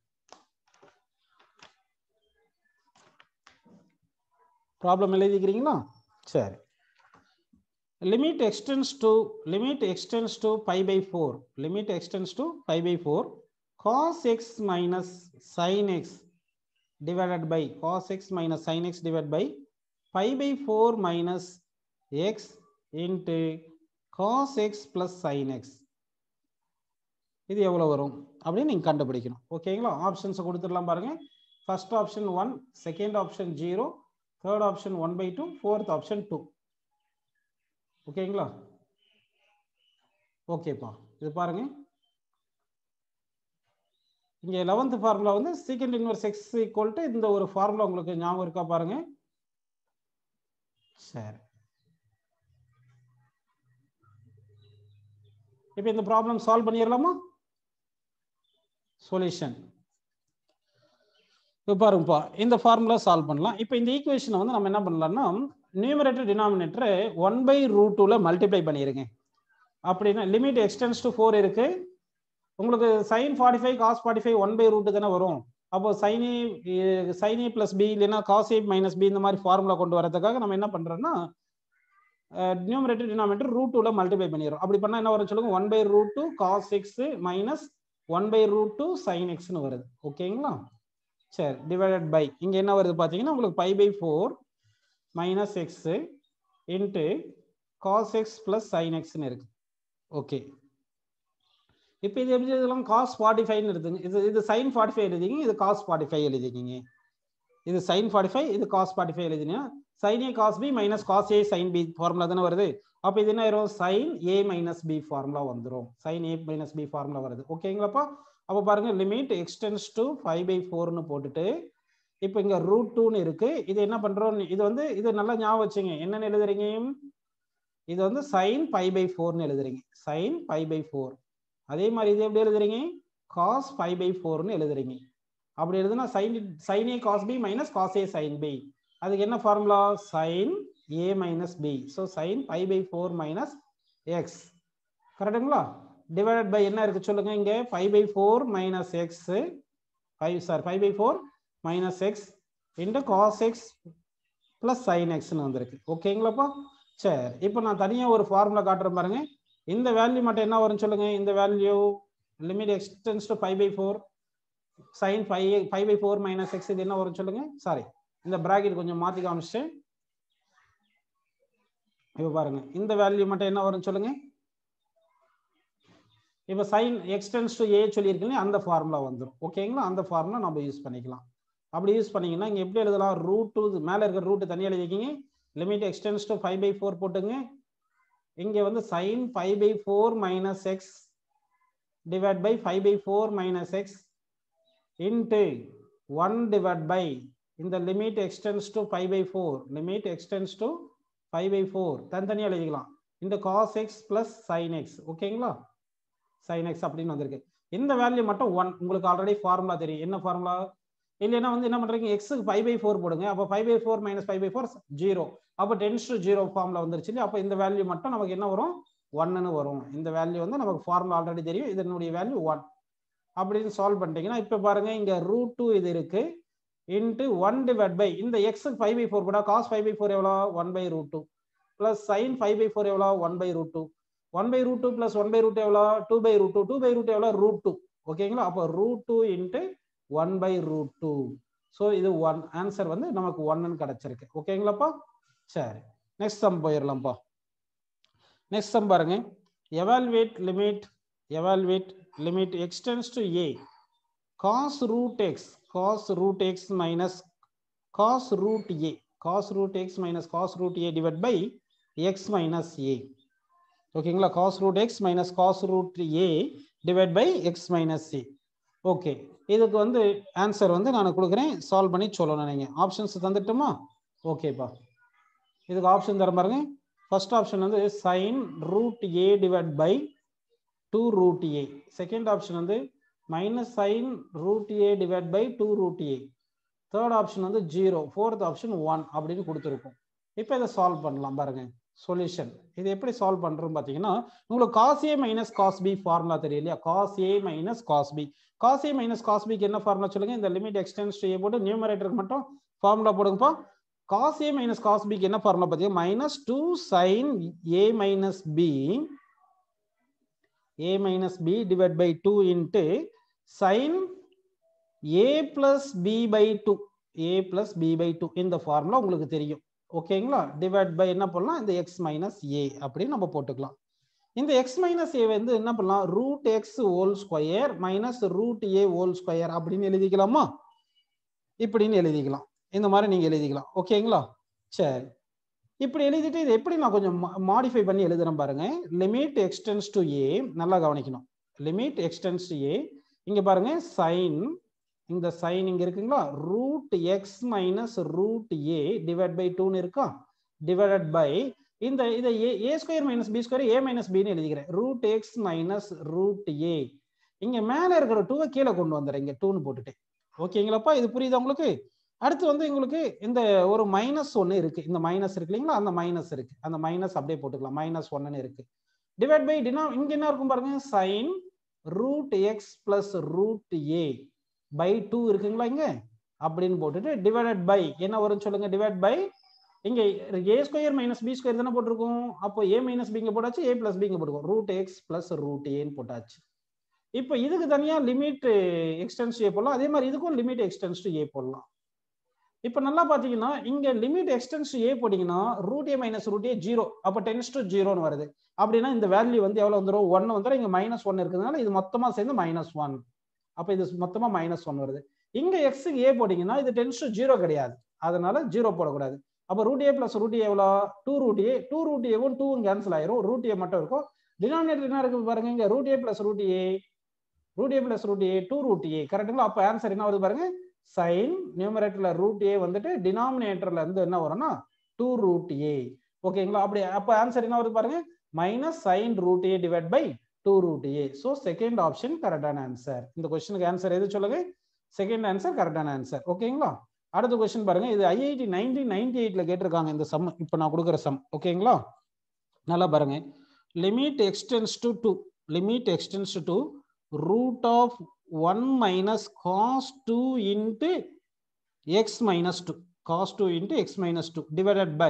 A: ப்ராப்ளம் எழுதிக்கிறீங்களா சரி limit extends to limit extends to pi by 4 limit extends to pi by 4 cos x minus sin x divided by cos x minus sin x divided by pi by 4 minus x into cos x plus sin x இது எவ்வளவு வரும் அப்படின்னு நீங்க கண்டுபிடிக்கணும் ஓகேங்களா options கொடுத்துடலாம் பாருங்க first option one second option zero third option one by two fourth option two ஓகேங்களா ஓகேப்பா இது பாருங்க இங்க லெவன்த் ஃபார்முலா வந்து secant inverse x equal to இந்த ஒரு ஃபார்முலா உங்களுக்கு ஞாபகம் இருக்கா பாருங்க சரி இப்போ இந்த ப்ராப்ளம் சால்வ் பண்ணிடலாமா சொல்யூஷன் இப்போ பாருங்கப்பா இந்த ஃபார்முலா சால்வ் பண்ணலாம் இப்போ இந்த ஈக்குவேஷனை வந்து நம்ம என்ன பண்ணலாம்னா numerator denominator one by root டூவில் மல்டிப்ளை பண்ணிடுங்க அப்படின்னா லிமிட் எக்ஸ்டென்ஸ் டு ஃபோர் இருக்கு உங்களுக்கு sine forty five cos forty five one by root தானே வரும் அப்போ சைனி சைனி பிளஸ் பி இல்லைன்னா காஸ் ஏ மைனஸ் பி இந்த மாதிரி ஃபார்முலா கொண்டு வரதுக்காக நம்ம என்ன பண்றோம்னா நியூமரேட்டர் டினாமினேட்டர் ரூட் டூவில் மல்டிப்ளை பண்ணிடுறோம் அப்படி பண்ணால் என்ன வரும் சொல்லுங்க one by root two cos x minus one by root two sign எக்ஸ்னு வருது ஓகேங்களா சரி டிவைடட் பை இங்க என்ன வருது பாத்தீங்கன்னா உங்களுக்கு by by four minus x into cos x plus sine எக்ஸ்னு இருக்கு ஓகே இப்போ இது எப்படி எழுதலாம் காஸ் ஃபார்ட்டி ஃபைவ்னு எடுத்துங்க இது இது சைன் ஃபார்ட்டி ஃபைவ் எழுதிங்க இது காஸ் ஃபார்ட்டி ஃபைவ் எழுதிக்கிங்க இது சைன் ஃபார்ட்டி ஃபைவ் இது காஸ் ஃபார்ட்டி ஃபைவ் எழுதினா sine A cos B minus cos A sine B formula தானே வருது அப்போ இது என்ன ஆயிரும் sine A minus B formula வந்துடும் sine A minus B formula வருது ஓகேங்களாப்பா அப்போ பாருங்க limit x tends to five by ஃபோர்னு போட்டுட்டு இப்போ இங்க ரூட் டூன்னு இருக்கு இது என்ன பண்றோம் இது வந்து இது நல்லா ஞாபகம் வச்சுங்க என்னன்னு எழுதுறீங்க இது வந்து சைன் பை பை ஃபோர்னு எழுதுறீங்க சைன் பை பை ஃபோர் அதே மாதிரி இது எப்படி எழுதுறீங்க காஸ் ஃபைவ் பை ஃபோர்னு எழுதுறீங்க அப்படி எழுதுனா sine sine A cos B minus cos A sine B அதுக்கு என்ன formula sine A minus B so sine by by four minus x கரெக்டுங்களா டிவைடட் பை என்ன இருக்கு சொல்லுங்க இங்க five by four minus x five sir five by four minus x into cos x plus sine எக்ஸ்னு வந்திருக்கு ஓகேங்களாப்பா சரி இப்போ நான் தனியாக ஒரு ஃபார்முலா காட்டுறேன் பாருங்க இந்த வேல்யூ மட்டும் என்ன வரும்னு சொல்லுங்க இந்த value limit x tends to five by four sine five five by four minus x இது என்ன வரும் சொல்லுங்க சாரி இந்த பிராக்கெட் கொஞ்சம் மாற்றி காமிச்சு இப்போ பாருங்க இந்த வேல்யூ மட்டும் என்ன வரும் சொல்லுங்க இப்போ சைன் எக்ஸ்டென்ஸ் டு ஏ சொல்லியிருக்கீங்க அந்த ஃபார்முலா வந்துடும் ஓகேங்களா அந்த ஃபார்முலா நம்ம யூஸ் பண்ணிக்கலாம் அப்படி யூஸ் பண்ணீங்கன்னா இங்கே எப்படி எழுதலாம் ரூட் டூ மேலே இருக்கிற ரூட் தனியாக எழுதிக்கிங்க limit x tends to five by four போட்டுங்க இங்கே வந்து sine five by four minus x divide by five by four minus x into one divide by இந்த limit x tends to five by four limit x tends to five by four தனித்தனியாக எழுதிக்கலாம் இந்த cos x plus sine x ஓகேங்களா sine x அப்படின்னு வந்திருக்கு இந்த value மட்டும் one உங்களுக்கு ஆல்ரெடி ஃபார்முலா தெரியும் என்ன ஃபார்முலா இல்லைன்னா வந்து என்ன பண்றீங்க எக்ஸுக்கு ஃபைவ் பை ஃபோர் போடுங்க அப்போ five by four minus five by four zero அப்போ டென்ஸ் டு ஜீரோ ஃபார்முலா வந்துருச்சு இல்லையா அப்போ இந்த வேல்யூ மட்டும் நமக்கு என்ன வரும் ஒன்னு வரும் இந்த வேல்யூ வந்து நமக்கு ஃபார்முலா ஆல்ரெடி தெரியும் இதனுடைய வேல்யூ ஒன் அப்படின்னு சால்வ் பண்ணிட்டீங்கன்னா இப்போ பாருங்க இங்க ரூட் டூ இது இருக்கு இன்ட்டு ஒன் டிவைட் பை இந்த எக்ஸுக்கு ஃபைவ் பை ஃபோர் போடா காஸ் ஃபைவ் பை ஃபோர் எவ்வளோ one by root two plus sine five by four எவ்வளோ one by root two one by root two plus one by root எவ்வளோ two by root two two by root எவ்வளோ root two ஓகேங்களா அப்போ root two into one by root two so இது one answer வந்து நமக்கு ஒன்னு கிடைச்சிருக்கு ஓகேங்களாப்பா சரி நெக்ஸ்ட் சம் போயிடலாம்ப்பா நெக்ஸ்ட் சம் பாருங்க evaluate limit evaluate limit x tends to A cos root x cos root x minus cos root A cos root x minus cos root A divide by x minus A ஓகேங்களா cos root x minus cos root A divide by x minus A okay இதுக்கு வந்து answer வந்து நான் கொடுக்குறேன் solve பண்ணி சொல்லணும் நீங்கள் options தந்துட்டுமா ஓகேப்பா இதுக்கு ஆப்ஷன் தர பாருங்க ஃபர்ஸ்ட் ஆப்ஷன் வந்து sine root A divide by two root A second option வந்து minus sine root A divide by two root A third option வந்து ஜீரோ ஃபோர்த் ஆப்ஷன் ஒன் அப்படின்னு கொடுத்துருக்கோம் இப்போ இதை சால்வ் பண்ணலாம் பாருங்க சொல்யூஷன் இது எப்படி சால்வ் பண்றோம் பார்த்தீங்கன்னா உங்களுக்கு cos A minus cos B formula தெரியும் இல்லையா cos A minus cos B cos A minus cos பிக்கு என்ன ஃபார்முலா சொல்லுங்க இந்த லிமிட் எக்ஸ்டென்ஸ் ஏ போட்டு நியூமரேட்டருக்கு மட்டும் ஃபார்முலா போடுங்கப்பா காஸ் ஏ மைனஸ் காஸ் பிக்கு என்ன ஃபார்முலா பார்த்தீங்கன்னா minus two sine A minus B A minus B divide by two into sine A plus B by two A plus B by two இந்த formula உங்களுக்கு தெரியும் ஓகேங்களா divide by என்ன பண்ணலாம் இந்த எக்ஸ் மைனஸ் ஏ அப்படின்னு நம்ம போட்டுக்கலாம் இந்த எக்ஸ் மைனஸ் ஏ வந்து என்ன பண்ணலாம் root x whole square minus root A whole square அப்படின்னு எழுதிக்கலாமா இப்படின்னு எழுதிக்கலாம் இந்த மாதிரி நீங்க எழுதிக்கலாம் ஓகேங்களா சரி இப்படி எழுதிட்டு இது எப்படி நான் கொஞ்சம் மாடிஃபை பண்ணி எழுதுறேன் பாருங்க லிமிட் எக்ஸ்டென்ஸ் டு ஏ நல்லா கவனிக்கணும் லிமிட் எக்ஸ்டென்ஸ் டு ஏ இங்க பாருங்க சைன் இந்த சைன் இங்க இருக்குங்களா root x minus root A divide by டூன்னு இருக்கா டிவைடட் பை இந்த இதை A A square minus B square A minus பின்னு எழுதிக்கிறேன் root x minus root A இங்க மேல இருக்கிற டூவை கீழே கொண்டு வந்துடுறேன் இங்க டூன்னு போட்டுட்டேன் ஓகேங்களாப்பா இது புரியுதா உங்களுக்கு அடுத்து வந்து உங்களுக்கு இந்த ஒரு மைனஸ் ஒன்று இருக்கு இந்த மைனஸ் இருக்கு இல்லைங்களா அந்த மைனஸ் இருக்கு அந்த மைனஸ் அப்படியே போட்டுக்கலாம் மைனஸ் ஒன்னு இருக்கு டிவைட் பை டினா இங்க என்ன இருக்கும் பாருங்க sine root x plus root A by two இருக்குங்களா இங்க அப்படின்னு போட்டுட்டு டிவைடட் பை என்ன வரும் சொல்லுங்க டிவைட் பை இங்க A square minus B square தானே போட்டிருக்கோம் அப்போ ஏ மைனஸ் பி இங்க போட்டாச்சு ஏ பிளஸ் பி இங்க போட்டுருக்கோம் ரூட் எக்ஸ் பிளஸ் ரூட் ஏன்னு போட்டாச்சு இப்போ இதுக்கு தனியா லிமிட் எக்ஸ்டென்ஸ் ஏ போடலாம் அதே மாதிரி இதுக்கும் லிமிட் எக்ஸ்டென்ஸ் ஏ போடலாம் இப்போ நல்லா பார்த்தீங்கன்னா இங்க லிமிட் எக்ஸ்டென்ஸ் ஏ போட்டீங்கன்னா root A minus root A zero அப்போ டென்ஸ் டு ஜீரோன்னு வருது அப்படின்னா இந்த வேல்யூ வந்து எவ்வளவு வந்துடும் ஒன் வந்துடும் இங்க மைனஸ் ஒன் இருக்கிறதுனால இது மொத்தமா சேர்ந்து மைனஸ் ஒன் அப்போ இது மொத்தமா மைனஸ் ஒன் வருது இங்க எக்ஸுக்கு ஏ போட்டீங்கன்னா இது டென்ஸ் டு ஜீரோ கிடையாது அதனால ஜீரோ போடக்கூடாது அப்போ root A plus root A எவ்வளோ two root A two root ஏவும் டூவும் கேன்சல் ஆயிரும் ரூட் ஏ மட்டும் இருக்கும் டினாமினேட்டர் என்ன இருக்கு பாருங்க இங்க root A plus root A root A plus root A two root A கரெக்டுங்களா அப்போ ஆன்சர் என்ன வருது பாருங்க சைன் நியூமரேட்டர்ல ரூட் ஏ வந்துட்டு டினாமினேட்டர்ல இருந்து என்ன வரும்னா டூ ரூட் ஏ ஓகேங்களா அப்படி அப்போ ஆன்சர் என்ன வருது பாருங்க minus sine root A divide by two root A so second option கரெக்டான ஆன்சர் இந்த கொஸ்டினுக்கு ஆன்சர் எது சொல்லுங்க செகண்ட் ஆன்சர் கரெக்டான ஆன்சர் ஓகேங்களா அடுத்த கொஸ்டின் பாருங்க இது ஐஐடி நைன்டீன் நைன்டி எயிட்ல கேட்டிருக்காங்க இந்த சம் இப்போ நான் கொடுக்குற சம் ஓகேங்களா நல்லா பாருங்க limit x tends to two limit x tends to root of one minus cos two into x minus two cos two into x minus two divided by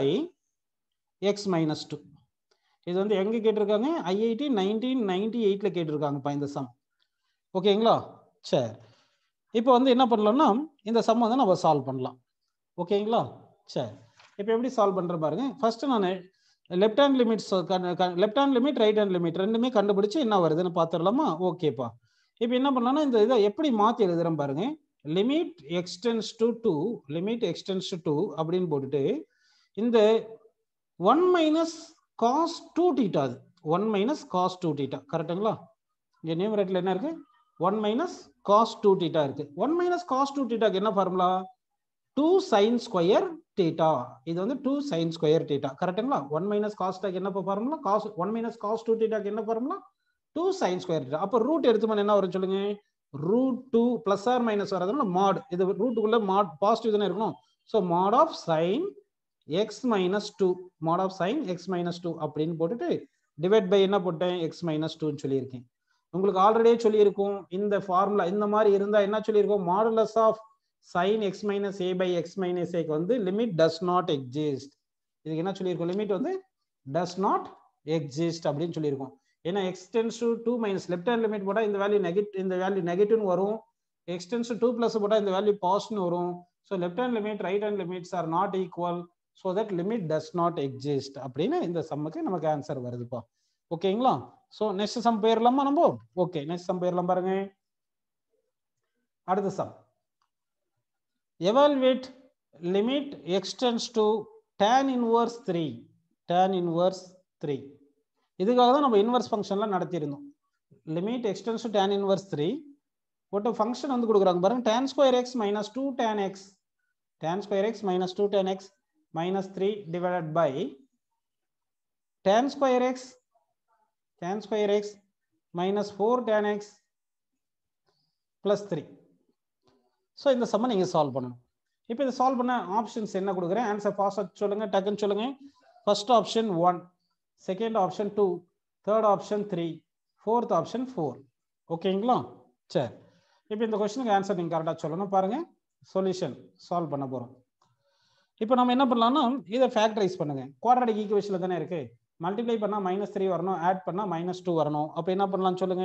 A: x minus two இது வந்து எங்க கேட்டிருக்காங்க ஐஐடி நைன்டீன் நைன்டி எயிட்ல கேட்டிருக்காங்கப்பா இந்த some ஓகேங்களா சரி இப்போ வந்து என்ன பண்ணலாம்னா இந்த சம் வந்து நம்ம சால்வ் பண்ணலாம் ஓகேங்களா சரி இப்போ எப்படி சால்வ் பண்ற பாருங்க ஃபர்ஸ்ட் நான் left hand limits left hand limit right hand limit ரெண்டுமே கண்டுபிடிச்சு என்ன வருதுன்னு பார்த்துடலாமா ஓகேப்பா இப்போ என்ன பண்ணலாம்னா இந்த இதை எப்படி மாற்றி எழுதுறேன் பாருங்க limit x tends to two limit x tends to two அப்படின்னு போட்டுட்டு இந்த one minus cos two theta அது one minus cos two theta கரெக்டுங்களா இங்கே நியூமரேட்டில் என்ன இருக்கு one minus cos two theta இருக்கு ஒன் மைனஸ் காஸ் டூ டீட்டாக்கு என்ன formula two sine square theta இது வந்து டூ சைன் ஸ்கொயர் டீட்டா கரெக்டுங்களா ஒன் மைனஸ் காஸ்டாக்கு என்ன formula cos one minus cos two டீட்டாக்கு என்ன formula two sine square theta அப்போ ரூட் எடுத்து என்ன வரும் சொல்லுங்க root two plus or minus வரதுனால மாட் இது ரூட்டுக்குள்ள மாட் பாசிட்டிவ் தானே இருக்கணும் so mod of sine x minus two mod of sine x minus two அப்படின்னு போட்டுட்டு டிவைட் பை என்ன போட்டேன் எக்ஸ் மைனஸ் டூன்னு சொல்லியிருக்கேன் உங்களுக்கு ஆல்ரெடியே சொல்லியிருக்கும் இந்த ஃபார்முலா இந்த மாதிரி இருந்தா என்ன சொல்லியிருக்கோம் modulus of sine x minus A by x minus ஏக்கு வந்து லிமிட் டஸ் நாட் எக்ஸிஸ்ட் இதுக்கு என்ன சொல்லியிருக்கோம் லிமிட் வந்து டஸ் நாட் எக்ஸிஸ்ட் அப்படின்னு சொல்லியிருக்கோம் ஏன்னா x tends to two minus left hand limit போட்டால் இந்த வேல்யூ நெகட் இந்த வேல்யூ நெகட்டிவ்னு வரும் எக்ஸ்டென்ஸ் டூ பிளஸ் போட்டால் இந்த வேல்யூ பாசிட்டிவ் வரும் so left hand limit right hand limits are not equal so that limit does not exist அப்படின்னு இந்த சம்முக்கு நமக்கு ஆன்சர் வருதுப்பா ஓகேங்களா ஸோ நெக்ஸ்ட் சம் போயிடலாமா நம்ம ஓகே நெக்ஸ்ட் சம் போயிடலாம் பாருங்க அடுத்த sum evaluate limit x tends to tan inverse three tan inverse three இதுக்காக தான் நம்ம இன்வர்ஸ் ஃபங்க்ஷன்லாம் நடத்தியிருந்தோம் limit x tends to tan inverse three போட்டு ஃபங்க்ஷன் வந்து கொடுக்குறாங்க பாருங்க tan square x minus two tan x tan square x minus two tan x minus three divided by tan square x tan square x minus 4 tan x plus 3. So இந்த சம்ம நீங்கள் solve பண்ணணும் இப்போ இதை solve பண்ண options என்ன கொடுக்குறேன் answer fast சொல்லுங்க டக்குன்னு சொல்லுங்க first option one second option two third option three fourth option four ஓகேங்களா சரி இப்போ இந்த கொஸ்டினுக்கு ஆன்சர் நீங்கள் கரெக்டாக சொல்லணும் பாருங்க சொல்யூஷன் சால்வ் பண்ண போகிறோம் இப்போ நம்ம என்ன பண்ணலாம்னா இதை ஃபேக்டரைஸ் பண்ணுங்க குவாட்ரடிக் ஈக்குவேஷனில் தானே இருக்கு மல்டிப்ளை பண்ணால் மைனஸ் த்ரீ வரணும் ஆட் பண்ணால் மைனஸ் டூ வரணும் அப்போ என்ன பண்ணலாம்னு சொல்லுங்க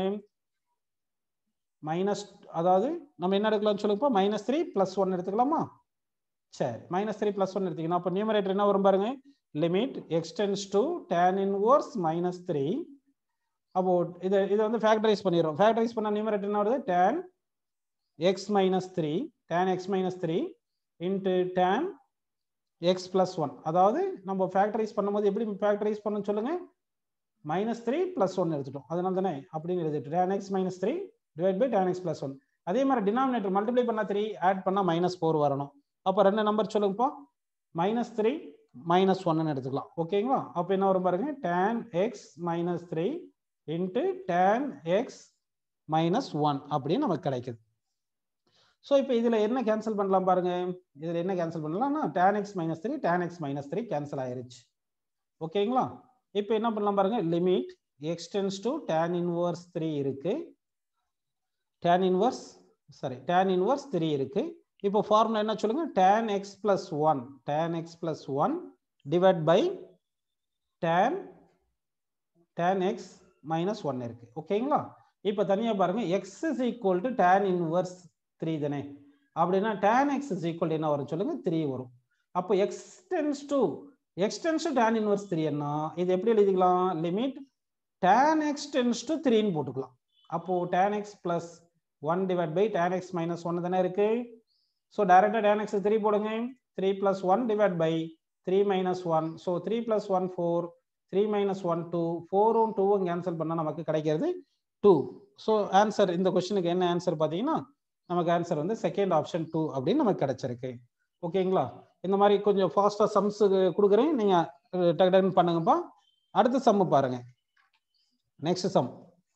A: மைனஸ் அதாவது நம்ம என்ன எடுக்கலாம்னு சொல்லுங்கப்பா மைனஸ் த்ரீ ப்ளஸ் ஒன் எடுத்துக்கலாமா சரி மைனஸ் த்ரீ ப்ளஸ் ஒன் எடுத்துக்கணும் அப்போ நியூமரேட்டர் என்ன வரும் பாருங்க limit x tends to tan inverse minus three அப்போ இதை இதை வந்து ஃபேக்டரைஸ் பண்ணிடுறோம் ஃபேக்டரைஸ் பண்ணால் நியூமரேட்டர் என்ன வருது tan x minus three tan x minus three into tan x plus one அதாவது நம்ம ஃபேக்டரைஸ் பண்ணும்போது எப்படி ஃபேக்டரைஸ் பண்ணணும் சொல்லுங்க மைனஸ் த்ரீ பிளஸ் ஒன் எடுத்துட்டோம் அதனால தானே அப்படின்னு எழுதிட்டு tan x minus three divide by tan x plus one அதே மாதிரி டினாமினேட்டர் மல்டிப்ளை பண்ணால் த்ரீ ஆட் பண்ணால் மைனஸ் ஃபோர் வரணும் அப்போ ரெண்டு நம்பர் சொல்லுங்கப்பா மைனஸ் த்ரீ மைனஸ் ஒன்னு எடுத்துக்கலாம் ஓகேங்களா அப்போ என்ன வரும் பாருங்க tan x minus three into tan x minus one அப்படின்னு நமக்கு கிடைக்குது ஸோ இப்போ இதில் என்ன கேன்சல் பண்ணலாம் பாருங்க இதில் என்ன கேன்சல் பண்ணலாம்னா tan x minus three tan x minus three cancel ஆயிருச்சு ஓகேங்களா இப்போ என்ன பண்ணலாம் பாருங்க limit x tends to tan inverse three இருக்கு tan inverse sorry tan inverse three இருக்கு இப்போ ஃபார்முலா என்ன சொல்லுங்க tan x plus one tan x plus one divide by tan tan x minus one இருக்கு ஓகேங்களா இப்போ தனியாக பாருங்க x is equal to tan inverse three தானே அப்படின்னா டேன் எக்ஸ் இஸ் ஈக்குவல் என்ன வரும் சொல்லுங்க த்ரீ வரும் அப்போ x tends to x tends to tan inverse three என்ன இது எப்படி எழுதிக்கலாம் limit tan x tends to த்ரீன்னு போட்டுக்கலாம் அப்போ tan x plus one divide by tan x minus one தானே இருக்கு ஸோ டைரக்டாக டேன் எக்ஸ் த்ரீ போடுங்க three plus one divide by three minus one so three plus one four three minus one two ஃபோரும் டூவும் cancel பண்ணால் நமக்கு கிடைக்கிறது two so answer இந்த கொஸ்டினுக்கு என்ன ஆன்சர் பார்த்தீங்கன்னா நமக்கு ஆன்சர் வந்து செகண்ட் ஆப்ஷன் டூ அப்படின்னு நமக்கு கிடைச்சிருக்கு ஓகேங்களா இந்த மாதிரி கொஞ்சம் ஃபாஸ்ட்டாக சம்ஸ் கொடுக்குறேன் நீங்கள் டக்கு டக்குன்னு பண்ணுங்கப்பா அடுத்த சம்மு பாருங்க நெக்ஸ்ட் சம்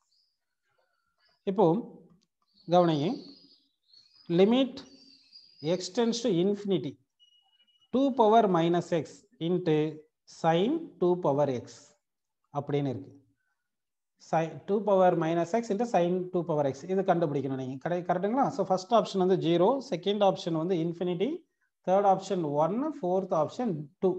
A: இப்போ கவனிங்க limit x tends to infinity two power minus x into sine two power x அப்படின்னு இருக்கு sine two power minus x into sine two power x இது கண்டுபிடிக்கணும் நீங்கள் கடை கரெக்டுங்களா ஸோ ஃபர்ஸ்ட் ஆப்ஷன் வந்து ஜீரோ செகண்ட் ஆப்ஷன் வந்து infinity third option one fourth option two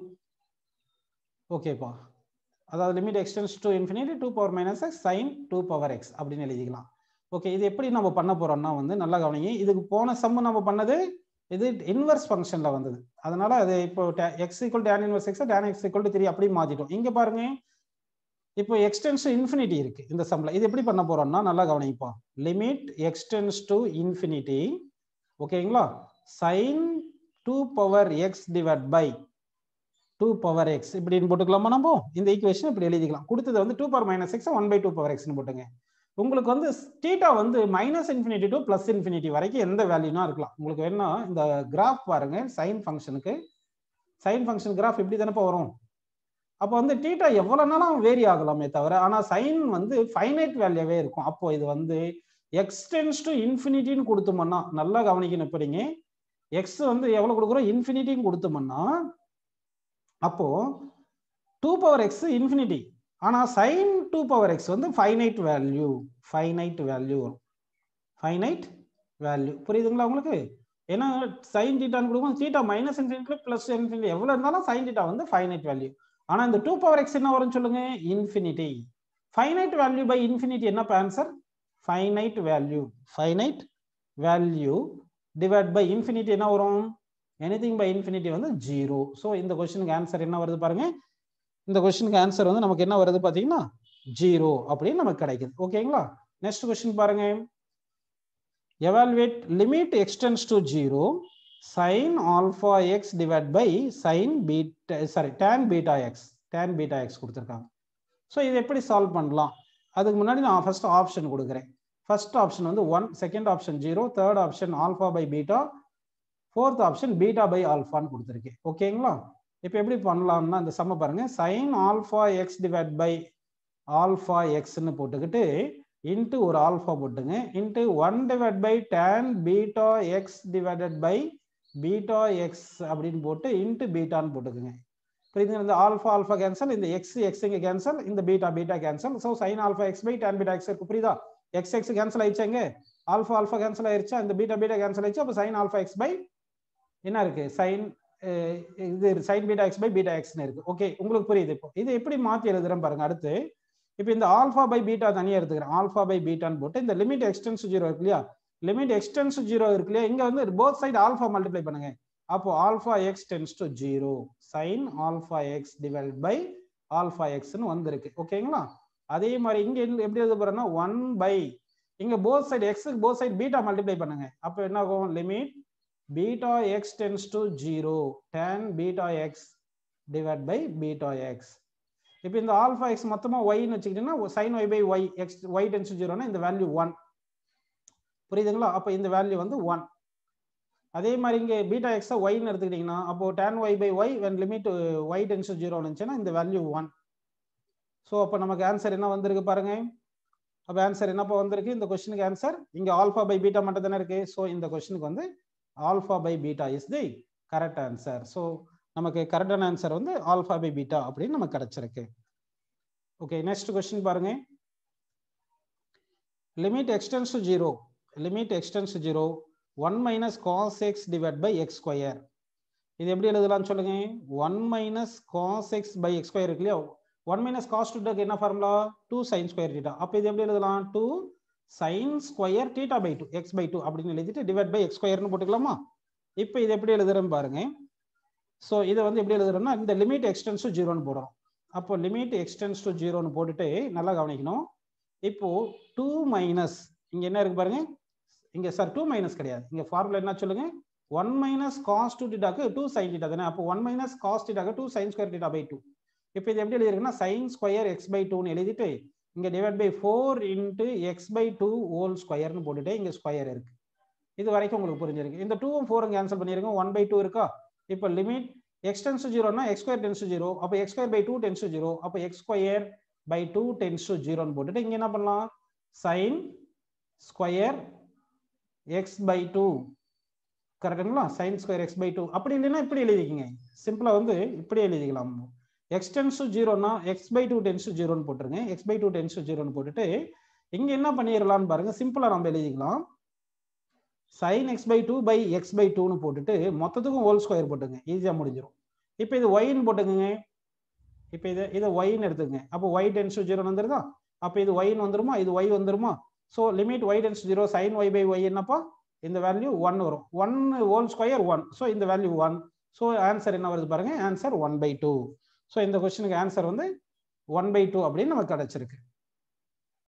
A: ஓகேப்பா அதாவது limit x tends to infinity two power minus x sine two power x அப்படின்னு எழுதிக்கலாம் ஓகே இது எப்படி நம்ம பண்ண போறோம்னா வந்து நல்லா கவனிங்க இதுக்கு போன சம்மு நம்ம பண்ணது இது இன்வெர்ஸ் ஃபங்க்ஷன்ல வந்தது அதனால அது இப்போ x equal tan inverse x tan x equal to three அப்படி மாத்திட்டோம் இங்க பாருங்க இப்போ எக்ஸ்டென்ஸ் இன்ஃபினிட்டி இருக்கு இந்த சம்ல இது எப்படி பண்ண போறோம்னா நல்லா கவனிப்போம் லிமிட் எக்ஸ்டென்ஸ் டு இன்ஃபினிட்டி ஓகேங்களா sine two power x divide by two power x இப்படின்னு போட்டுக்கலாமா நம்ம இந்த ஈக்குவேஷன் இப்படி எழுதிக்கலாம் கொடுத்தது வந்து two power minus x one by two power எக்ஸ்னு போட்டுங்க உங்களுக்கு வந்து டீட்டா வந்து minus infinity to plus infinity வரைக்கும் எந்த வேல்யூனா இருக்கலாம் உங்களுக்கு வேணா இந்த கிராஃப் பாருங்க சைன் ஃபங்க்ஷனுக்கு சைன் ஃபங்க்ஷன் கிராஃப் இப்படி தானே வரும் அப்போ வந்து டீட்டா எவ்வளவு நாளும் வேரி ஆகலாமே தவிர ஆனா சைன் வந்து ஃபைனைட் வேல்யூவே இருக்கும் அப்போ இது வந்து எக்ஸ்டென்ஸ் டு இன்ஃபினிட்டின்னு கொடுத்தோம்னா நல்லா கவனிக்கணும் இப்போ நீங்க எக்ஸ் வந்து எவ்வளவு கொடுக்குறோம் இன்ஃபினிட்டின்னு கொடுத்தோம்னா அப்போ டூ பவர் எக்ஸ் இன்ஃபினிட்டி ஆனா சைன் டூ பவர் எக்ஸ் வந்து ஃபைனைட் வேல்யூ ஃபைனைட் வேல்யூ வரும் ஃபைனைட் வேல்யூ புரியுதுங்களா உங்களுக்கு ஏன்னா சைன் டீட்டான்னு கொடுக்கும் theta minus infinity plus infinity எவ்வளவு இருந்தாலும் சைன் டீட்டா வந்து ஃபைனைட் வேல்யூ ஆனா இந்த டூ பவர் எக்ஸ் என்ன வரும்னு சொல்லுங்க infinity finite value by infinity என்ன answer finite value finite value divide by infinity என்ன வரும் எனிதிங் பை இன்ஃபினிட்டி வந்து ஜீரோ ஸோ இந்த கொஸ்டினுக்கு ஆன்சர் என்ன வருது பாருங்க இந்த கொஸ்டினுக்கு ஆன்சர் வந்து நமக்கு என்ன வருது பார்த்தீங்கன்னா ஜீரோ அப்படின்னு நமக்கு கிடைக்குது ஓகேங்களா நெக்ஸ்ட் கொஸ்டின் பாருங்க evaluate limit x tends to zero sine alpha x divide by sine beta sorry tan beta x tan beta x கொடுத்துருக்காங்க ஸோ இது எப்படி சால்வ் பண்ணலாம் அதுக்கு முன்னாடி நான் ஃபர்ஸ்ட் ஆப்ஷன் கொடுக்குறேன் ஃபர்ஸ்ட் ஆப்ஷன் வந்து one second option zero third option alpha by beta fourth option beta by ஆல்ஃபான்னு கொடுத்துருக்கேன் ஓகேங்களா இப்போ எப்படி பண்ணலாம்னா இந்த சம்ம பாருங்க sine alpha x divide by alpha எக்ஸ்ன்னு போட்டுக்கிட்டு இன்ட்டு ஒரு ஆல்ஃபா போட்டுங்க into one divide by tan beta x divided by beta x அப்படின்னு போட்டு இன்ட்டு பீட்டான்னு போட்டுக்குங்க புரியுதுங்க இந்த ஆல்ஃபா ஆல்ஃபா கேன்சல் இந்த எக்ஸ் எக்ஸ் இங்கே கேன்சல் இந்த beta beta cancel so sine alpha x by tan beta x இருக்கு புரியுதா எக்ஸ் எக்ஸ் கேன்சல் ஆயிடுச்சாங்க ஆல்ஃபா ஆல்ஃபா கேன்சல் ஆயிருச்சா இந்த பீட்டா பீட்டா கேன்சல் ஆயிடுச்சு அப்போ சைன் ஆல்ஃபா எக்ஸ் பை என்ன இருக்கு சைன் இது sine beta x by beta எக்ஸ்னு இருக்கு ஓகே உங்களுக்கு புரியுது இப்போ இது எப்படி மாற்றி எழுதுறேன் பாருங்க அடுத்து இப்போ இந்த ஆல்ஃபா பை பீட்டா தனியாக எடுத்துக்கிறேன் ஆல்ஃபா பை பீட்டான்னு போட்டு இந்த லிமிட் எக்ஸ்டென்ஸ் ஜீரோ இருக்கு இல்லையா லிமிட் எக்ஸ்டென்ஸ் ஜீரோ இருக்கு இல்லையா இங்க வந்து போத் சைடு ஆல்ஃபா மல்டிப்ளை பண்ணுங்க அப்போ alpha x tends to zero sine alpha x divide by alpha எக்ஸ்னு வந்திருக்கு ஓகேங்களா அதே மாதிரி இங்க எப்படி எழுத போறேன்னா ஒன் பை இங்க போத் சைடு எக்ஸுக்கு போத் சைடு பீட்டா மல்டிப்ளை பண்ணுங்க அப்போ என்ன ஆகும் limit beta x tends to zero tan beta x divide by beta x இப்போ இந்த ஆல்ஃபா எக்ஸ் மொத்தமா ஒய்னு வச்சுக்கிட்டீங்கன்னா sine y by y x y tends ஜீரோனா இந்த வேல்யூ ஒன் புரியுதுங்களா அப்போ இந்த வேல்யூ வந்து ஒன் அதே மாதிரி இங்கே பீட்டா எக்ஸை ஒய்னு எடுத்துக்கிட்டிங்கன்னா அப்போ tan y by y when limit y tends zero இருந்துச்சுன்னா இந்த வேல்யூ ஒன் ஸோ அப்போ நமக்கு ஆன்சர் என்ன வந்திருக்கு பாருங்க அப்போ ஆன்சர் என்னப்பா வந்திருக்கு இந்த கொஸ்டினுக்கு ஆன்சர் இங்கே ஆல்ஃபா பை பீட்டா மட்டும் தானே இருக்கு ஸோ இந்த கொஸ்டினுக்கு வந்து alpha by beta is the correct answer so நமக்கு கரெக்டான ஆன்சர் வந்து ஆல்ஃபா பை பீட்டா அப்படின்னு நமக்கு கிடைச்சிருக்கு ஓகே நெக்ஸ்ட் கொஸ்டின் பாருங்க limit x tends to zero limit x tends to zero one minus cos x divide by x square இது எப்படி எழுதலாம்னு சொல்லுங்க one minus cos x by x square இருக்கு இல்லையா ஒன் மைனஸ் காஸ் டூக்கு என்ன formula two sine square theta அப்போ இது எப்படி எழுதலாம் two sine square theta by two x by two அப்படின்னு எழுதிட்டு டிவைட் பை எக்ஸ் ஸ்கொயர்னு போட்டுக்கலாமா இப்போ இது எப்படி எழுதுறேன்னு பாருங்க ஸோ இதை வந்து எப்படி எழுதுறோம்னா இந்த லிமிட் எக்ஸ்டென்ஸ் டு ஜீரோன்னு போடுறோம் அப்போ லிமிட் எக்ஸ்டென்ஸ் டு ஜீரோன்னு போட்டுட்டு நல்லா கவனிக்கணும் இப்போ டூ மைனஸ் இங்க என்ன இருக்கு பாருங்க இங்க சார் டூ மைனஸ் கிடையாது இங்க ஃபார்முலா என்ன சொல்லுங்க ஒன் மைனஸ் காஸ் டூ டீட்டாக்கு டூ சைன் டீட்டா தானே அப்போ ஒன் மைனஸ் காஸ் டீட்டாக்கு two sine square theta by two இப்போ இது எப்படி எழுதிருக்குன்னா சைன் ஸ்கொயர் எக்ஸ் பை டூன்னு எழுதிட்டு இங்க divide by four into x by two whole ஸ்கொயர்னு போட்டுட்டு இங்க ஸ்கொயர் இருக்கு இது வரைக்கும் உங்களுக்கு புரிஞ்சிருக்கு இந்த டூவும் ஃபோரும் கேன்சல் பண்ணிருங்க ஒன் பை டூ இருக்கா இப்போ லிமிட் எக்ஸ் டென்ஸ் டு ஜீரோனா x square tends to zero அப்போ x square by two tends to zero அப்போ x square by two tends to ஜீரோன்னு போட்டுட்டு இங்க என்ன பண்ணலாம் sine square x by two கரெக்டுங்களா sine square x by two அப்படி இல்லைன்னா இப்படி எழுதிக்கிங்க சிம்பிளா வந்து இப்படி எழுதிக்கலாம் எக்ஸ் டென்ஸ் டு ஜீரோனா x by two tends to ஜீரோன்னு போட்டுருங்க x by two tends to ஜீரோன்னு போட்டுட்டு இங்க என்ன பண்ணிடலாம்னு பாருங்க சிம்பிளா நம்ம எழுதிக்கலாம் sine x by two by x by டூன்னு போட்டுட்டு மொத்தத்துக்கும் ஹோல் ஸ்கொயர் போட்டுங்க ஈஸியாக முடிஞ்சிடும் இப்போ இது ஒயின்னு போட்டுக்கோங்க இப்போ இது இதை ஒயின்னு எடுத்துக்கங்க அப்போ ஒய் டென்ஸ் டு ஜீரோ வந்துருதா அப்போ இது ஒயின்னு வந்துருமா இது ஒய் வந்துருமா so limit y tends zero sine y by y என்னப்பா இந்த வேல்யூ ஒன் வரும் one whole square one so இந்த வேல்யூ ஒன் ஸோ ஆன்சர் என்ன வருது பாருங்க answer one by two so இந்த கொஸ்டினுக்கு ஆன்சர் வந்து ஒன் பை டூ அப்படின்னு நமக்கு கிடைச்சிருக்கு